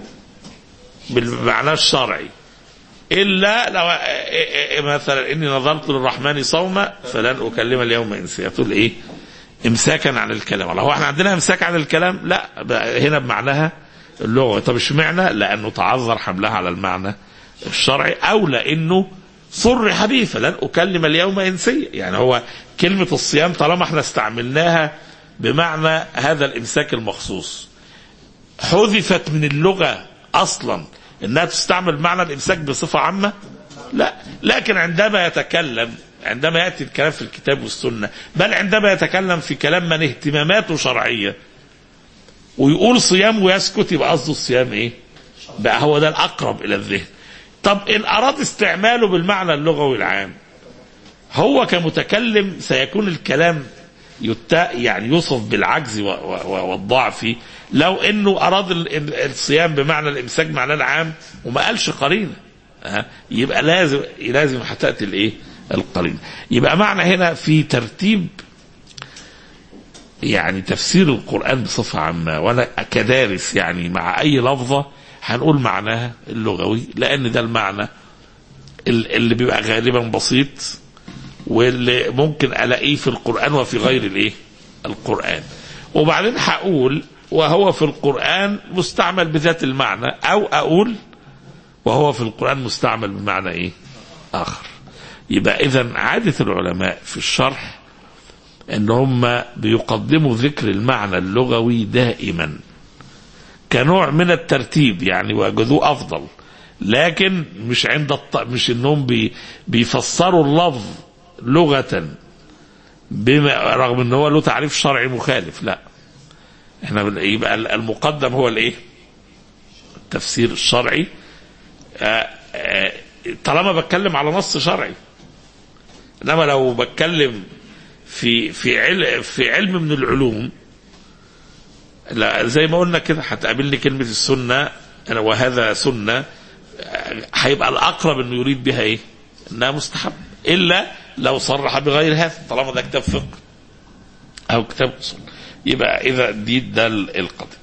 بالمعنى الشرعي الا لو مثلا اني نظرت للرحمن صوما فلن اكلم اليوم انسيا تقول ايه امساكا عن الكلام الله هو احنا عندنا امساك عن الكلام لا بقى هنا بمعناها اللغوي طب اشمعنى لانه تعذر حملها على المعنى الشرعي او لانه صرح به فلن اكلم اليوم انسيا يعني هو كلمه الصيام طالما احنا استعملناها بمعنى هذا الامساك المخصوص حذفت من اللغه اصلا انها تستعمل معنى الامساك بصفه عامه لا لكن عندما يتكلم عندما ياتي الكلام في الكتاب والسنه بل عندما يتكلم في كلام من اهتماماته شرعيه ويقول صيام ويسكت يبقى قصده الصيام ايه؟ بقى هو ده الاقرب الى الذهن. طب ان اراد استعماله بالمعنى اللغوي العام هو كمتكلم سيكون الكلام يتا يعني يوصف بالعجز و- و- والضعف لو انه اراد ال- ال- الصيام بمعنى الامساك معناه العام وما قالش قرينه ها؟ يبقى لازم لازم هتاتي الايه؟ القرينه. يبقى معنى هنا في ترتيب يعني تفسير القرآن بصفة عامة وأنا كدارس يعني مع أي لفظة هنقول معناها اللغوي لأن ده المعنى ال- اللي بيبقى غالبا بسيط واللي ممكن ألاقيه في القرآن وفي غير الإيه؟ القرآن وبعدين هقول وهو في القرآن مستعمل بذات المعنى أو أقول وهو في القرآن مستعمل بمعنى إيه؟ آخر يبقى إذا عادة العلماء في الشرح ان هم بيقدموا ذكر المعنى اللغوي دائما كنوع من الترتيب يعني وجدوه افضل لكن مش عند الط... مش انهم بي... بيفسروا اللفظ لغة بما رغم ان هو له تعريف شرعي مخالف لا احنا بن- يبقى المقدم هو الايه التفسير الشرعي آه، آه، طالما بتكلم على نص شرعي انما لو بتكلم في في علم في علم من العلوم لا زي ما قلنا كده هتقابلني كلمه السنه أنا وهذا سنه آه، هيبقى الاقرب انه يريد بها ايه؟ انها مستحب الا لو صرح بغير هذا طالما ده كتاب فقه او كتاب اصول يبقى اذا دي ده القضيه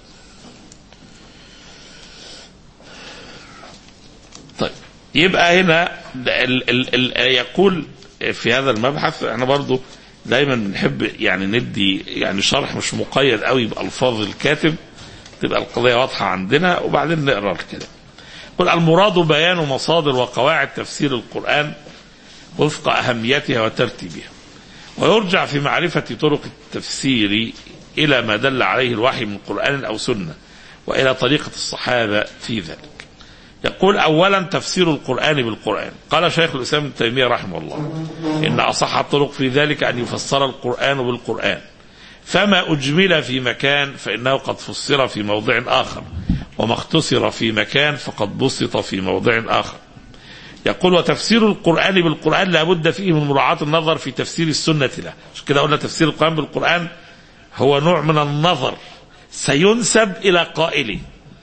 طيب يبقى هنا ال ال ال يقول في هذا المبحث احنا برضو دايما بنحب يعني ندي يعني شرح مش مقيد قوي بالفاظ الكاتب تبقى القضيه واضحه عندنا وبعدين نقرا الكلام. قل المراد بيان مصادر وقواعد تفسير القران وفق اهميتها وترتيبها. ويرجع في معرفه طرق التفسير الى ما دل عليه الوحي من قران او سنه والى طريقه الصحابه في ذلك. يقول اولا تفسير القران بالقران قال شيخ الاسلام ابن تيميه رحمه الله ان اصح الطرق في ذلك ان يفسر القران بالقران فما اجمل في مكان فانه قد فسر في موضع اخر وما اختصر في مكان فقد بسط في موضع اخر يقول وتفسير القران بالقران لابد فيه من مراعاه النظر في تفسير السنه له عشان كده قلنا تفسير القران بالقران هو نوع من النظر سينسب الى قائله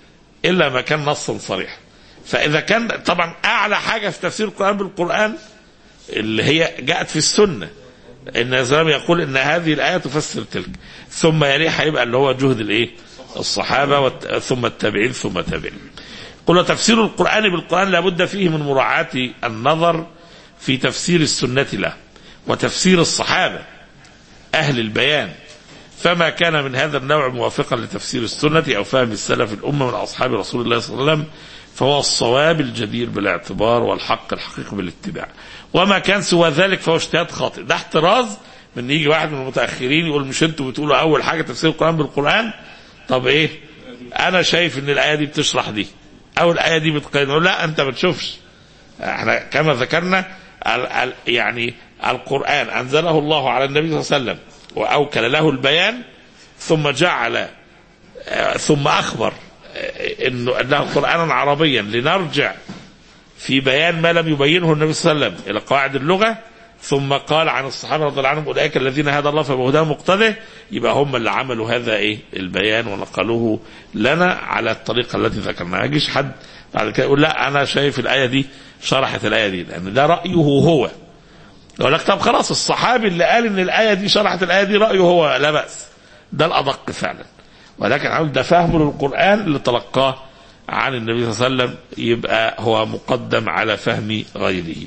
الا ما كان نصا صريحا فاذا كان طبعا اعلى حاجه في تفسير القران بالقران اللي هي جاءت في السنه ان الزلام يقول ان هذه الايه تفسر تلك ثم يليها هيبقى اللي هو جهد الايه الصحابه والت... ثم التابعين ثم التابعين قل تفسير القران بالقران لابد فيه من مراعاه النظر في تفسير السنه له وتفسير الصحابه اهل البيان فما كان من هذا النوع موافقا لتفسير السنة أو فهم السلف الأمة من أصحاب رسول الله صلى الله عليه وسلم فهو الصواب الجدير بالاعتبار والحق الحقيقي بالاتباع وما كان سوى ذلك فهو اجتهاد خاطئ ده احتراز من يجي واحد من المتأخرين يقول مش انتوا بتقولوا أول حاجة تفسير القرآن بالقرآن طب إيه أنا شايف إن الآية دي بتشرح دي أو الآية دي بتقيم نقول لا أنت ما بتشوفش احنا كما ذكرنا ال ال يعني القرآن أنزله الله على النبي صلى الله عليه وسلم وأوكل له البيان ثم جعل ثم أخبر إنه أنه قرآنا عربيا لنرجع في بيان ما لم يبينه النبي صلى الله عليه وسلم إلى قواعد اللغة ثم قال عن الصحابة رضي الله عنهم أولئك الذين هدى الله فبهداه مقتده يبقى هم اللي عملوا هذا إيه البيان ونقلوه لنا على الطريقة التي ذكرناها ما يجيش حد بعد كده يقول لا أنا شايف الآية دي شرحت الآية دي لأن ده رأيه هو يقول لك طب خلاص الصحابي اللي قال ان الايه دي شرحت الايه دي رايه هو لا باس ده الادق فعلا ولكن عاوز ده فهمه للقران اللي تلقاه عن النبي صلى الله عليه وسلم يبقى هو مقدم على فهم غيره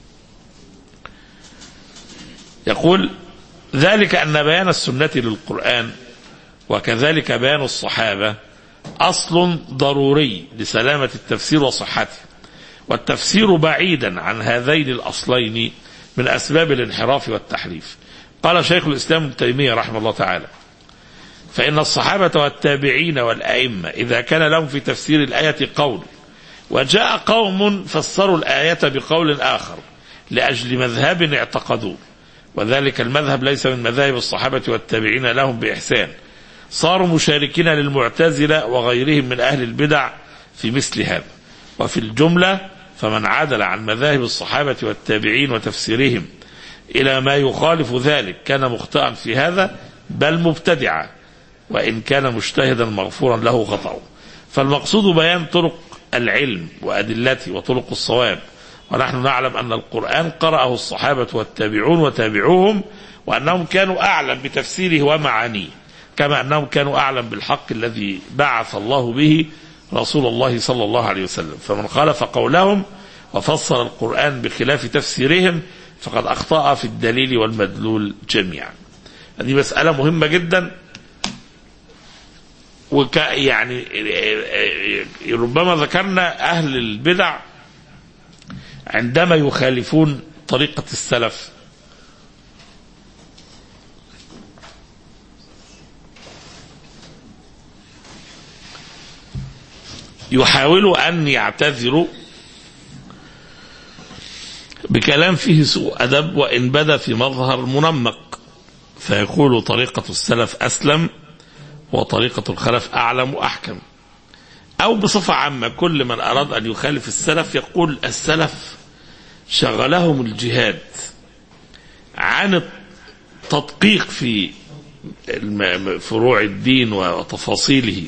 يقول ذلك ان بيان السنه للقران وكذلك بيان الصحابه اصل ضروري لسلامه التفسير وصحته والتفسير بعيدا عن هذين الاصلين من أسباب الانحراف والتحريف قال شيخ الإسلام ابن تيمية رحمه الله تعالى فإن الصحابة والتابعين والأئمة إذا كان لهم في تفسير الآية قول وجاء قوم فسروا الآية بقول آخر لأجل مذهب اعتقدوه وذلك المذهب ليس من مذاهب الصحابة والتابعين لهم بإحسان صاروا مشاركين للمعتزلة وغيرهم من أهل البدع في مثل هذا وفي الجملة فمن عدل عن مذاهب الصحابة والتابعين وتفسيرهم إلى ما يخالف ذلك كان مخطئا في هذا بل مبتدعا وإن كان مجتهدا مغفورا له خطأه فالمقصود بيان طرق العلم وأدلته وطرق الصواب ونحن نعلم أن القرآن قرأه الصحابة والتابعون وتابعوهم وأنهم كانوا أعلم بتفسيره ومعانيه كما أنهم كانوا أعلم بالحق الذي بعث الله به رسول الله صلى الله عليه وسلم فمن خالف قولهم وفسر القرآن بخلاف تفسيرهم فقد أخطأ في الدليل والمدلول جميعا هذه مسألة مهمة جدا وك يعني ربما ذكرنا أهل البدع عندما يخالفون طريقة السلف يحاولوا أن يعتذروا بكلام فيه سوء أدب وإن بدا في مظهر منمق فيقول طريقة السلف أسلم وطريقة الخلف أعلم وأحكم أو بصفة عامة كل من أراد أن يخالف السلف يقول السلف شغلهم الجهاد عن التدقيق في فروع الدين وتفاصيله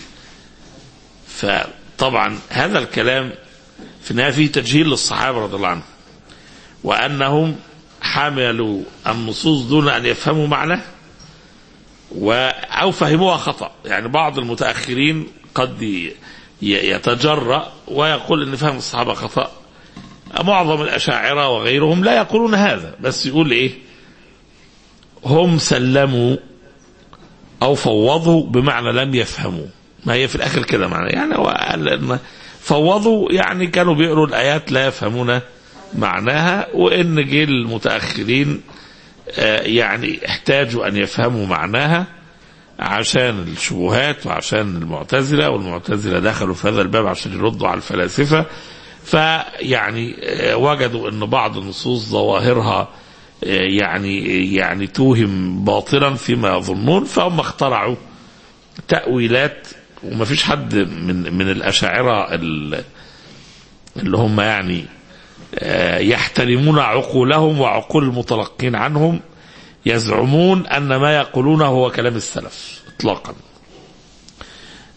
فطبعا هذا الكلام في النهاية فيه تجهيل للصحابة رضي الله عنهم وأنهم حملوا النصوص دون أن يفهموا معناه و أو فهموها خطأ يعني بعض المتأخرين قد يتجرأ ويقول أن فهم الصحابة خطأ معظم الأشاعرة وغيرهم لا يقولون هذا بس يقول إيه هم سلموا أو فوضوا بمعنى لم يفهموا ما هي في الآخر كده معنى يعني هو فوضوا يعني كانوا بيقروا الآيات لا يفهمون معناها وإن جيل المتأخرين يعني احتاجوا أن يفهموا معناها عشان الشبهات وعشان المعتزلة والمعتزلة دخلوا في هذا الباب عشان يردوا على الفلاسفة فيعني وجدوا أن بعض النصوص ظواهرها يعني يعني توهم باطلا فيما يظنون فهم اخترعوا تأويلات وما فيش حد من من الأشاعرة اللي هم يعني يحترمون عقولهم وعقول المتلقين عنهم يزعمون أن ما يقولونه هو كلام السلف إطلاقا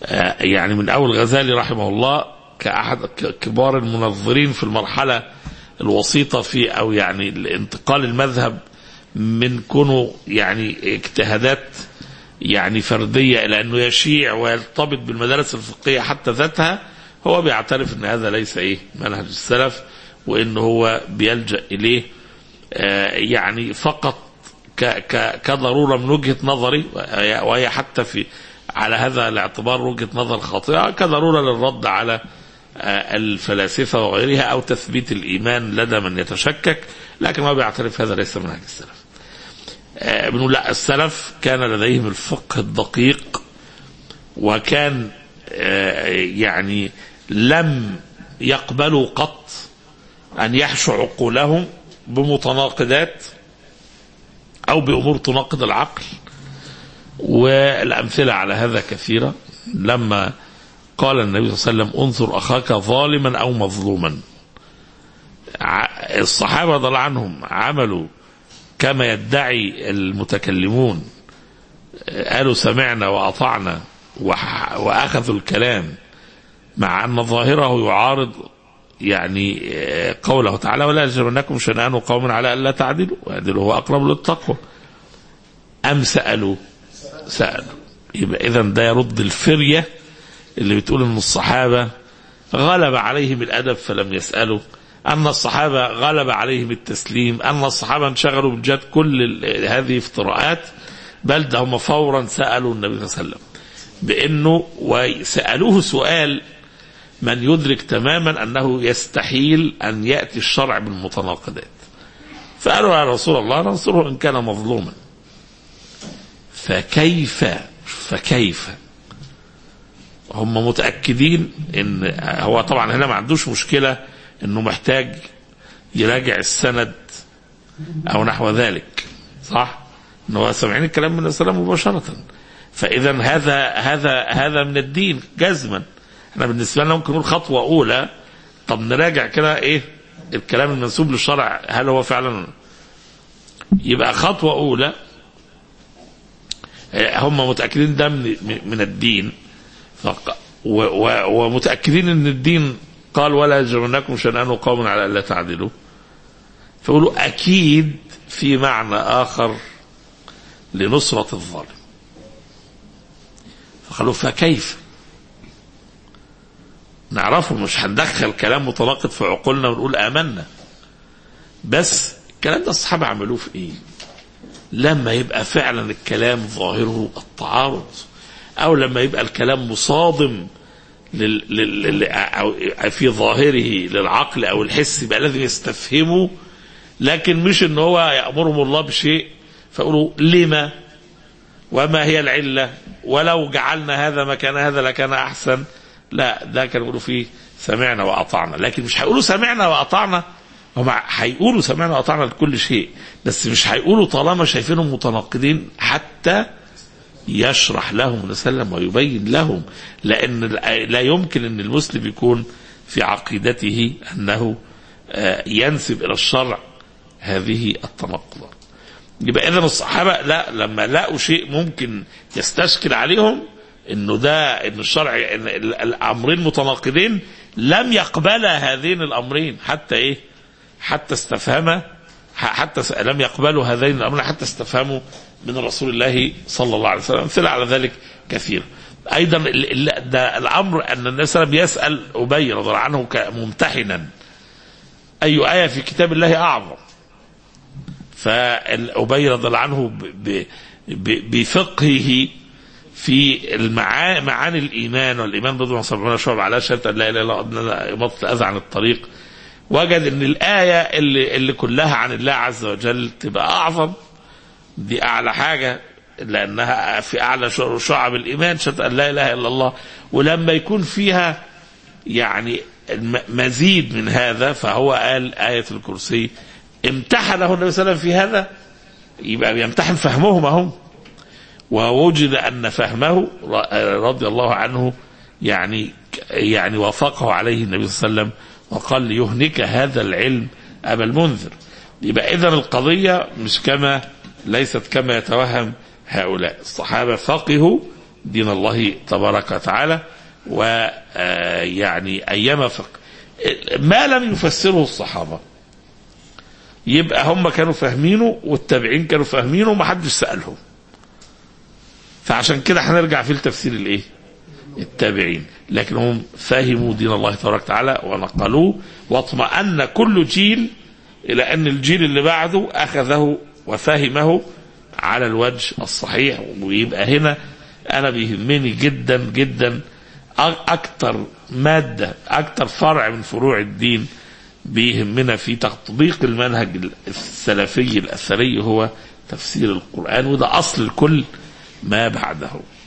آه، يعني من أول غزالي رحمه الله كأحد ك- كبار المنظرين في المرحلة الوسيطة في أو يعني انتقال المذهب من كونه يعني اجتهادات يعني فردية إلى أنه يشيع ويرتبط بالمدارس الفقهية حتى ذاتها هو بيعترف أن هذا ليس إيه منهج السلف وأنه هو بيلجأ إليه آه، يعني فقط ك ك كضرورة من وجهة نظري وهي وهي حتى في على هذا الاعتبار وجهة نظر خاطئة كضرورة للرد على آه، الفلاسفة وغيرها أو تثبيت الإيمان لدى من يتشكك لكن هو بيعترف هذا ليس منهج السلف آه، بنقول لا السلف كان لديهم الفقه الدقيق وكان آه، يعني لم يقبلوا قط أن يحشوا عقولهم بمتناقضات أو بأمور تناقض العقل والأمثلة على هذا كثيرة لما قال النبي صلى الله عليه وسلم انظر أخاك ظالما أو مظلوما ع- الصحابة رضي الله عنهم عملوا كما يدعي المتكلمون قالوا سمعنا وأطعنا وح- وأخذوا الكلام مع أن ظاهره يعارض يعني آه، قوله تعالى ولا يجرمنكم شنآن قوم على ألا تعدلوا واعدلوا هو أقرب للتقوى أم سألوا سألوا يبقى إذا ده يرد الفرية اللي بتقول أن الصحابة غلب عليهم الأدب فلم يسألوا أن الصحابة غلب عليهم التسليم أن الصحابة انشغلوا بالجد كل ال- هذه افتراءات بل ده هم فورا سألوا النبي صلى الله عليه وسلم بأنه وسألوه سؤال من يدرك تماما أنه يستحيل أن يأتي الشرع بالمتناقضات فقالوا يا رسول الله ننصره إن كان مظلوما فكيف فكيف هم متأكدين ان هو طبعا هنا ما عندوش مشكلة انه محتاج يراجع السند او نحو ذلك صح ان هو سامعين الكلام من السلام مباشرة فاذا هذا هذا هذا من الدين جزما احنا بالنسبة لنا ممكن نقول خطوة اولى طب نراجع كده ايه الكلام المنسوب للشرع هل هو فعلا يبقى خطوة اولى هم متأكدين ده من, من الدين فق- و- و- ومتأكدين ان الدين قال ولا يجرمنكم شنآن قوم على ألا تعدلوا فيقولوا أكيد في معنى آخر لنصرة الظالم فقالوا فكيف نعرفه مش هندخل كلام متناقض في عقولنا ونقول آمنا بس الكلام ده الصحابة عملوه في ايه لما يبقى فعلا الكلام ظاهره التعارض او لما يبقى الكلام مصادم لل... لل... لل... أو في ظاهره للعقل او الحس يبقى لازم يستفهمه لكن مش ان هو يامرهم الله بشيء فيقولوا لما وما هي العله ولو جعلنا هذا مكان هذا لكان احسن لا ده كانوا يقولوا فيه سمعنا واطعنا لكن مش هيقولوا سمعنا واطعنا هم هيقولوا سمعنا واطعنا لكل شيء بس مش هيقولوا طالما شايفينهم متناقضين حتى يشرح لهم النبي صلى الله عليه وسلم ويبين لهم لان لا يمكن ان المسلم يكون في عقيدته انه آه، ينسب الى الشرع هذه التناقضات يبقى اذا الصحابه لا لما لقوا شيء ممكن يستشكل عليهم انه ده ان الشرع إن ال- الامرين متناقضين لم يقبلا هذين الامرين حتى ايه حتى استفهم ح- حتى س- لم يقبلوا هذين الامرين حتى استفهموا من رسول الله صلى الله عليه وسلم امثله على ذلك كثير ايضا ال- ال- ده الامر ان النبي صلى الله عليه وسلم يسال ابي رضي الله عنه ك- ممتحنا اي ايه في كتاب الله اعظم فأبي رضي الله عنه ب- ب- ب- بفقهه في المعا- معاني الإيمان والإيمان بضع سبعون شعب على شهادة أن لا إله إلا الله يمط الأذى عن الطريق وجد أن الآية اللي, اللي كلها عن الله عز وجل تبقى أعظم دي أعلى حاجة لأنها في أعلى شع- شعب الإيمان شهادة أن لا إله إلا الله ولما يكون فيها يعني الم- مزيد من هذا فهو قال آية الكرسي امتحنه النبي صلى الله عليه وسلم في هذا يبقى بيمتحن فهمهم هم ووجد ان فهمه ر- رضي الله عنه يعني يعني وافقه عليه النبي صلى الله عليه وسلم وقال ليهنك هذا العلم ابا المنذر يبقى اذا القضيه مش كما ليست كما يتوهم هؤلاء الصحابه فقهوا دين الله تبارك وتعالى ويعني أيما فق ما لم يفسره الصحابة يبقى هم كانوا فاهمينه والتابعين كانوا فاهمينه ومحدش سألهم فعشان كده هنرجع في التفسير الايه التابعين لكن هم فهموا دين الله تبارك وتعالى ونقلوه واطمأن كل جيل إلى أن الجيل اللي بعده أخذه وفهمه على الوجه الصحيح ويبقى هنا أنا بيهمني جدا جدا أكتر مادة أكتر فرع من فروع الدين بيهمنا في تطبيق المنهج السلفي الأثري هو تفسير القرآن وده أصل كل ما بعده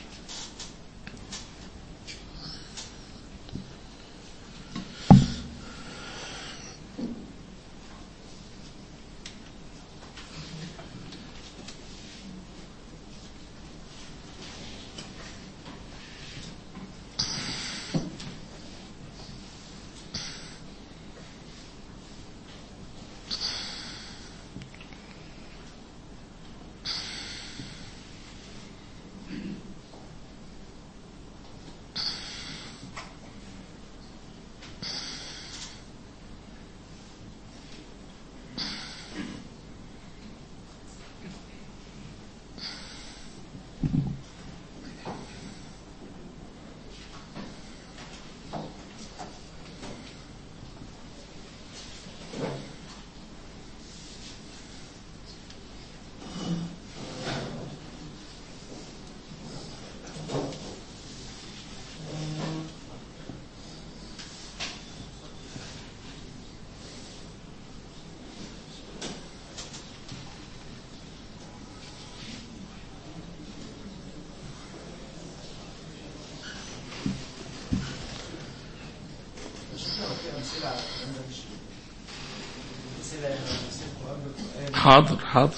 حاضر حاضر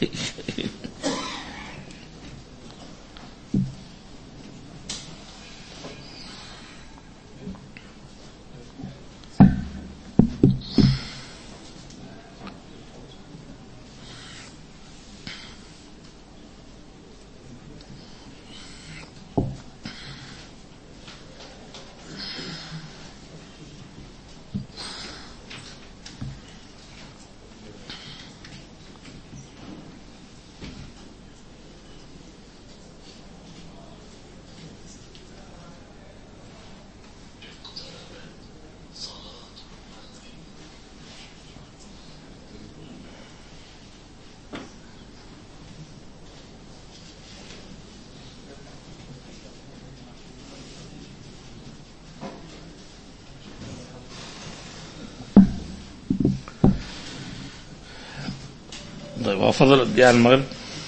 طيب هو فضل قد ايه على المغرب؟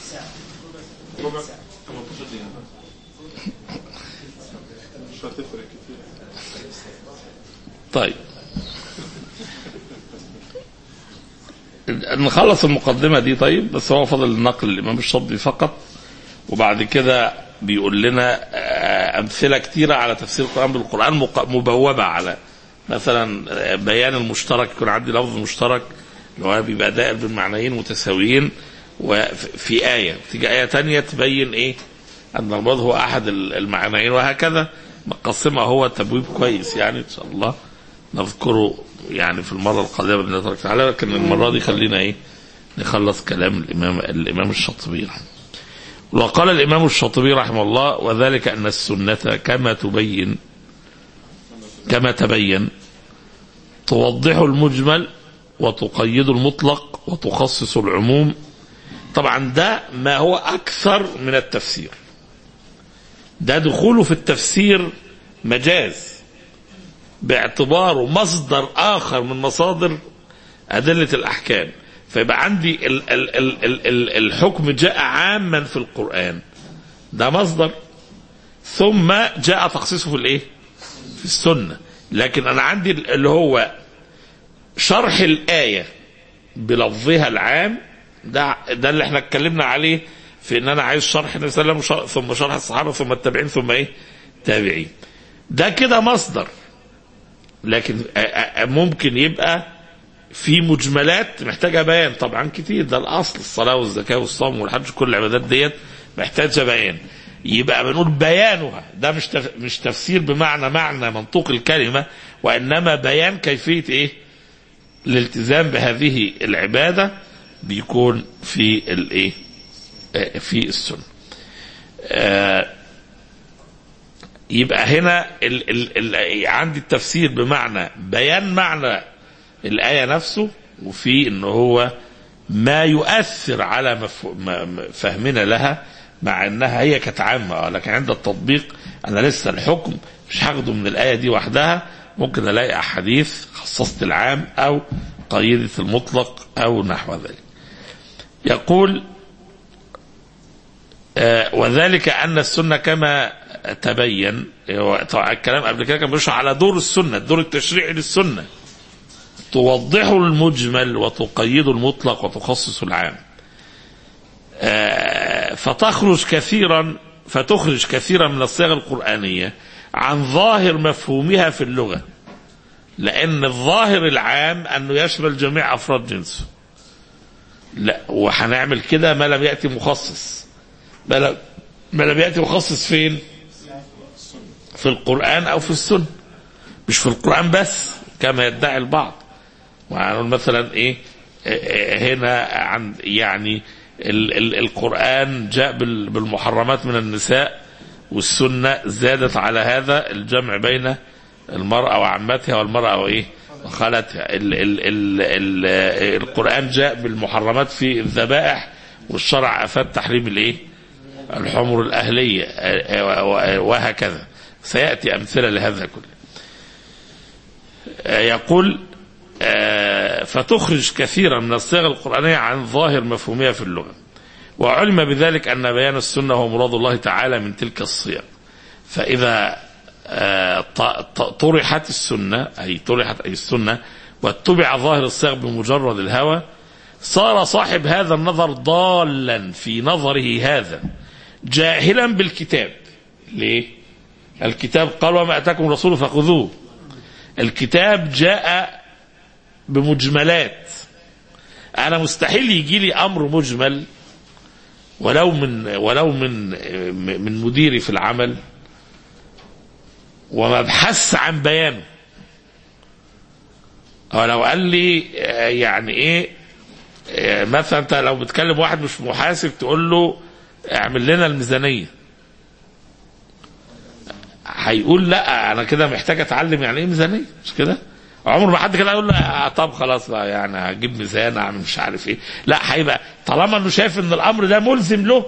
طيب نخلص المقدمة دي طيب بس هو فضل نقل الإمام الشاطبي فقط وبعد كده بيقول لنا آه، أمثلة كتيرة على تفسير القرآن بالقرآن مق- مبوبة على مثلا آه، بيان المشترك يكون عندي لفظ مشترك اللي هو بيبقى دائر بالمعنيين متساويين وفي آية تيجي آية تانية تبين إيه أن المراد هو أحد المعنيين وهكذا مقسمها هو تبويب كويس يعني إن شاء الله نذكره يعني في المرة القادمة بإذن الله تبارك وتعالى لكن المرة دي خلينا إيه نخلص كلام الإمام الإمام الشاطبي رحمه وقال الإمام الشاطبي رحمه الله وذلك أن السنة كما تبين كما تبين توضح المجمل وتقيد المطلق وتخصص العموم طبعا ده ما هو أكثر من التفسير ده دخوله في التفسير مجاز باعتباره مصدر آخر من مصادر أدلة الأحكام فيبقى عندي ال ال ال ال ال الحكم جاء عاما في القرآن ده مصدر ثم جاء تخصيصه في الايه في السنة لكن أنا عندي اللي هو شرح الآية بلفظها العام ده ده اللي احنا اتكلمنا عليه في ان انا عايز شرح النبي صلى الله عليه وسلم ثم شرح الصحابه ثم التابعين ثم ايه؟ تابعين. ده كده مصدر لكن ممكن يبقى في مجملات محتاجه بيان طبعا كتير ده الاصل الصلاه والزكاه والصوم والحج كل العبادات ديت محتاجه بيان يبقى بنقول بيانها ده مش تف... مش تفسير بمعنى معنى منطوق الكلمة وإنما بيان كيفية إيه الالتزام بهذه العبادة بيكون في الإيه آه، في السنة آه، يبقى هنا ال ال ال عندي التفسير بمعنى بيان معنى الآية نفسه وفي إن هو ما يؤثر على مفهو- ما- ما- فهمنا لها مع انها هي كانت عامه آه، لكن عند التطبيق انا لسه الحكم مش هاخده من الايه دي وحدها ممكن الاقي احاديث خصصت العام او قيدت المطلق او نحو ذلك. يقول آه، وذلك ان السنه كما تبين هو طبعا الكلام قبل كده كان بيشرح على دور السنه الدور التشريعي للسنه توضح المجمل وتقيد المطلق وتخصص العام آه، فتخرج كثيرا فتخرج كثيرا من الصيغ القرآنية عن ظاهر مفهومها في اللغة لأن الظاهر العام أنه يشمل جميع أفراد جنسه لا وهنعمل كده ما لم يأتي مخصص ما لم, ما لم يأتي مخصص فين في القرآن أو في السنة مش في القرآن بس كما يدعي البعض وهنقول مثلا ايه آه، آه، هنا عن يعني ال ال القرآن جاء بال- بالمحرمات من النساء والسنة زادت على هذا الجمع بين المرأة وعمتها والمرأة وإيه وخالتها ال ال ال ال القرآن جاء بالمحرمات في الذبائح والشرع أفاد تحريم الإيه الحمر الأهلية آه، آه، وهكذا سيأتي أمثلة لهذا كله آه، يقول آه، فتخرج كثيرا من الصيغ القرآنية عن ظاهر مفهومها في اللغة وعلم بذلك أن بيان السنة هو مراد الله تعالى من تلك الصيغ فإذا آه، ط- ط- طرحت السنة أي طرحت أي السنة واتبع ظاهر الصيغ بمجرد الهوى صار صاحب هذا النظر ضالا في نظره هذا جاهلا بالكتاب ليه الكتاب قال وما أتاكم الرسول فخذوه الكتاب جاء بمجملات انا مستحيل يجي لي امر مجمل ولو من ولو من من مديري في العمل ومبحث عن بيانه او لو قال لي آه، يعني ايه آه، مثلا انت لو بتكلم واحد مش محاسب تقول له اعمل لنا الميزانيه هيقول لا انا كده محتاج اتعلم يعني ايه ميزانيه مش كده عمر ما حد كده يقول له آه طب خلاص بقى يعني هجيب ميزان اعمل مش عارف ايه لا هيبقى طالما انه شايف ان الامر ده ملزم له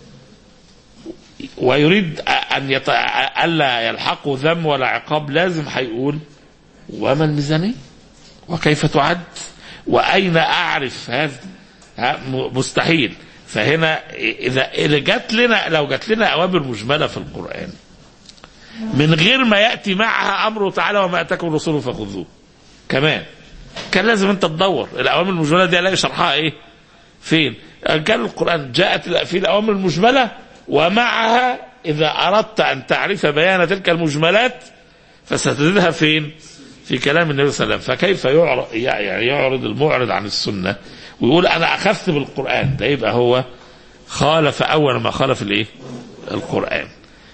ويريد ان يط... الا يلحقه ذم ولا عقاب لازم هيقول وما الميزانيه وكيف تعد واين اعرف هذا ها، م- مستحيل فهنا اذا اذا جات لنا لو جات لنا اوامر مجمله في القران من غير ما ياتي معها امره تعالى وما اتاكم الرسول فخذوه كمان كان لازم انت تدور الاوامر المجمله دي الاقي شرحها ايه فين كان القران جاءت في الاوامر المجمله ومعها اذا اردت ان تعرف بيان تلك المجملات فستجدها فين في كلام النبي صلى الله عليه وسلم فكيف يعرض يعني يعرض المعرض عن السنه ويقول انا اخذت بالقران ده يبقى هو خالف اول ما خالف الايه القران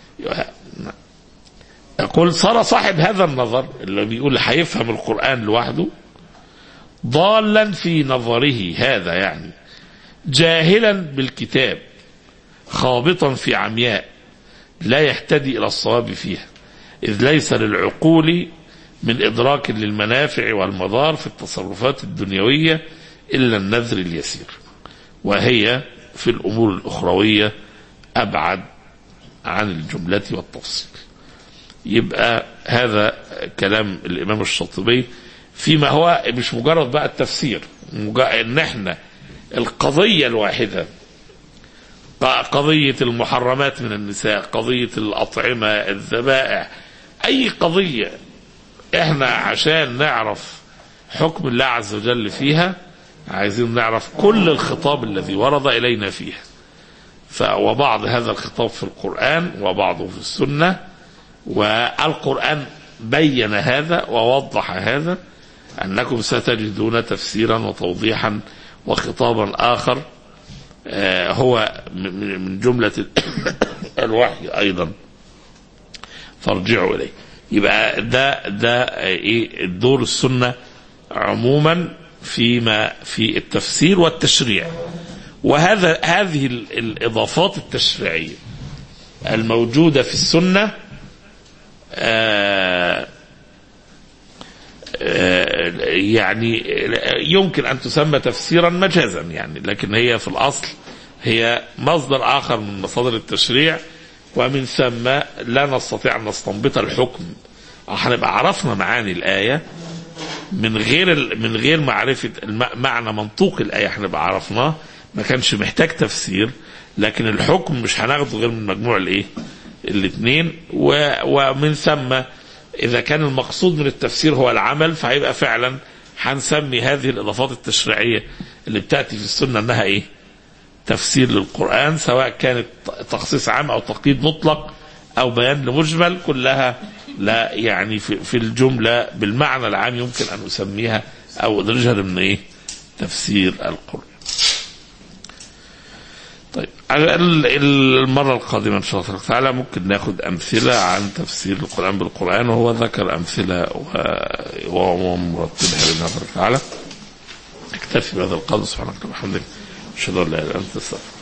يقول صار صاحب هذا النظر اللي بيقول هيفهم القرآن لوحده ضالا في نظره هذا يعني جاهلا بالكتاب خابطا في عمياء لا يهتدي إلى الصواب فيها إذ ليس للعقول من إدراك للمنافع والمضار في التصرفات الدنيوية إلا النذر اليسير وهي في الأمور الأخروية أبعد عن الجملة والتفصيل يبقى هذا كلام الامام الشاطبي فيما هو مش مجرد بقى التفسير مجرد ان احنا القضيه الواحده قضيه المحرمات من النساء قضيه الاطعمه الذبائح اي قضيه احنا عشان نعرف حكم الله عز وجل فيها عايزين نعرف كل الخطاب الذي ورد الينا فيها ف وبعض هذا الخطاب في القران وبعضه في السنه والقرآن بين هذا ووضح هذا أنكم ستجدون تفسيرا وتوضيحا وخطابا آخر آه، هو من من جملة الوحي أيضا فارجعوا إليه يبقى ده ده إيه دور السنة عموما فيما في التفسير والتشريع وهذا هذه ال- الإضافات التشريعية الموجودة في السنة آه آه، يعني يمكن ان تسمى تفسيرا مجازا يعني لكن هي في الاصل هي مصدر اخر من مصادر التشريع ومن ثم لا نستطيع ان نستنبط الحكم هنبقى عرفنا معاني الايه من غير ال- من غير معرفه الم- معنى منطوق الايه هنبقى عرفناه ما كانش محتاج تفسير لكن الحكم مش هناخده غير من مجموع الايه الاثنين ومن ثم اذا كان المقصود من التفسير هو العمل فهيبقى فعلا هنسمي هذه الاضافات التشريعيه اللي بتاتي في السنه انها ايه؟ تفسير للقران سواء كانت تخصيص عام او تقييد مطلق او بيان لمجمل كلها لا يعني في, في الجمله بالمعنى العام يمكن ان اسميها او ادرجها ضمن ايه؟ تفسير القران. طيب على ال- المرة القادمة إن شاء الله تعالى ممكن ناخد أمثلة عن تفسير القرآن بالقرآن وهو ذكر أمثلة و- وهو مرتبها بإذن الله تعالى نكتفي بهذا القدر سبحانك اللهم وبحمدك أشهد أن لا إله إلا أنت أستغفرك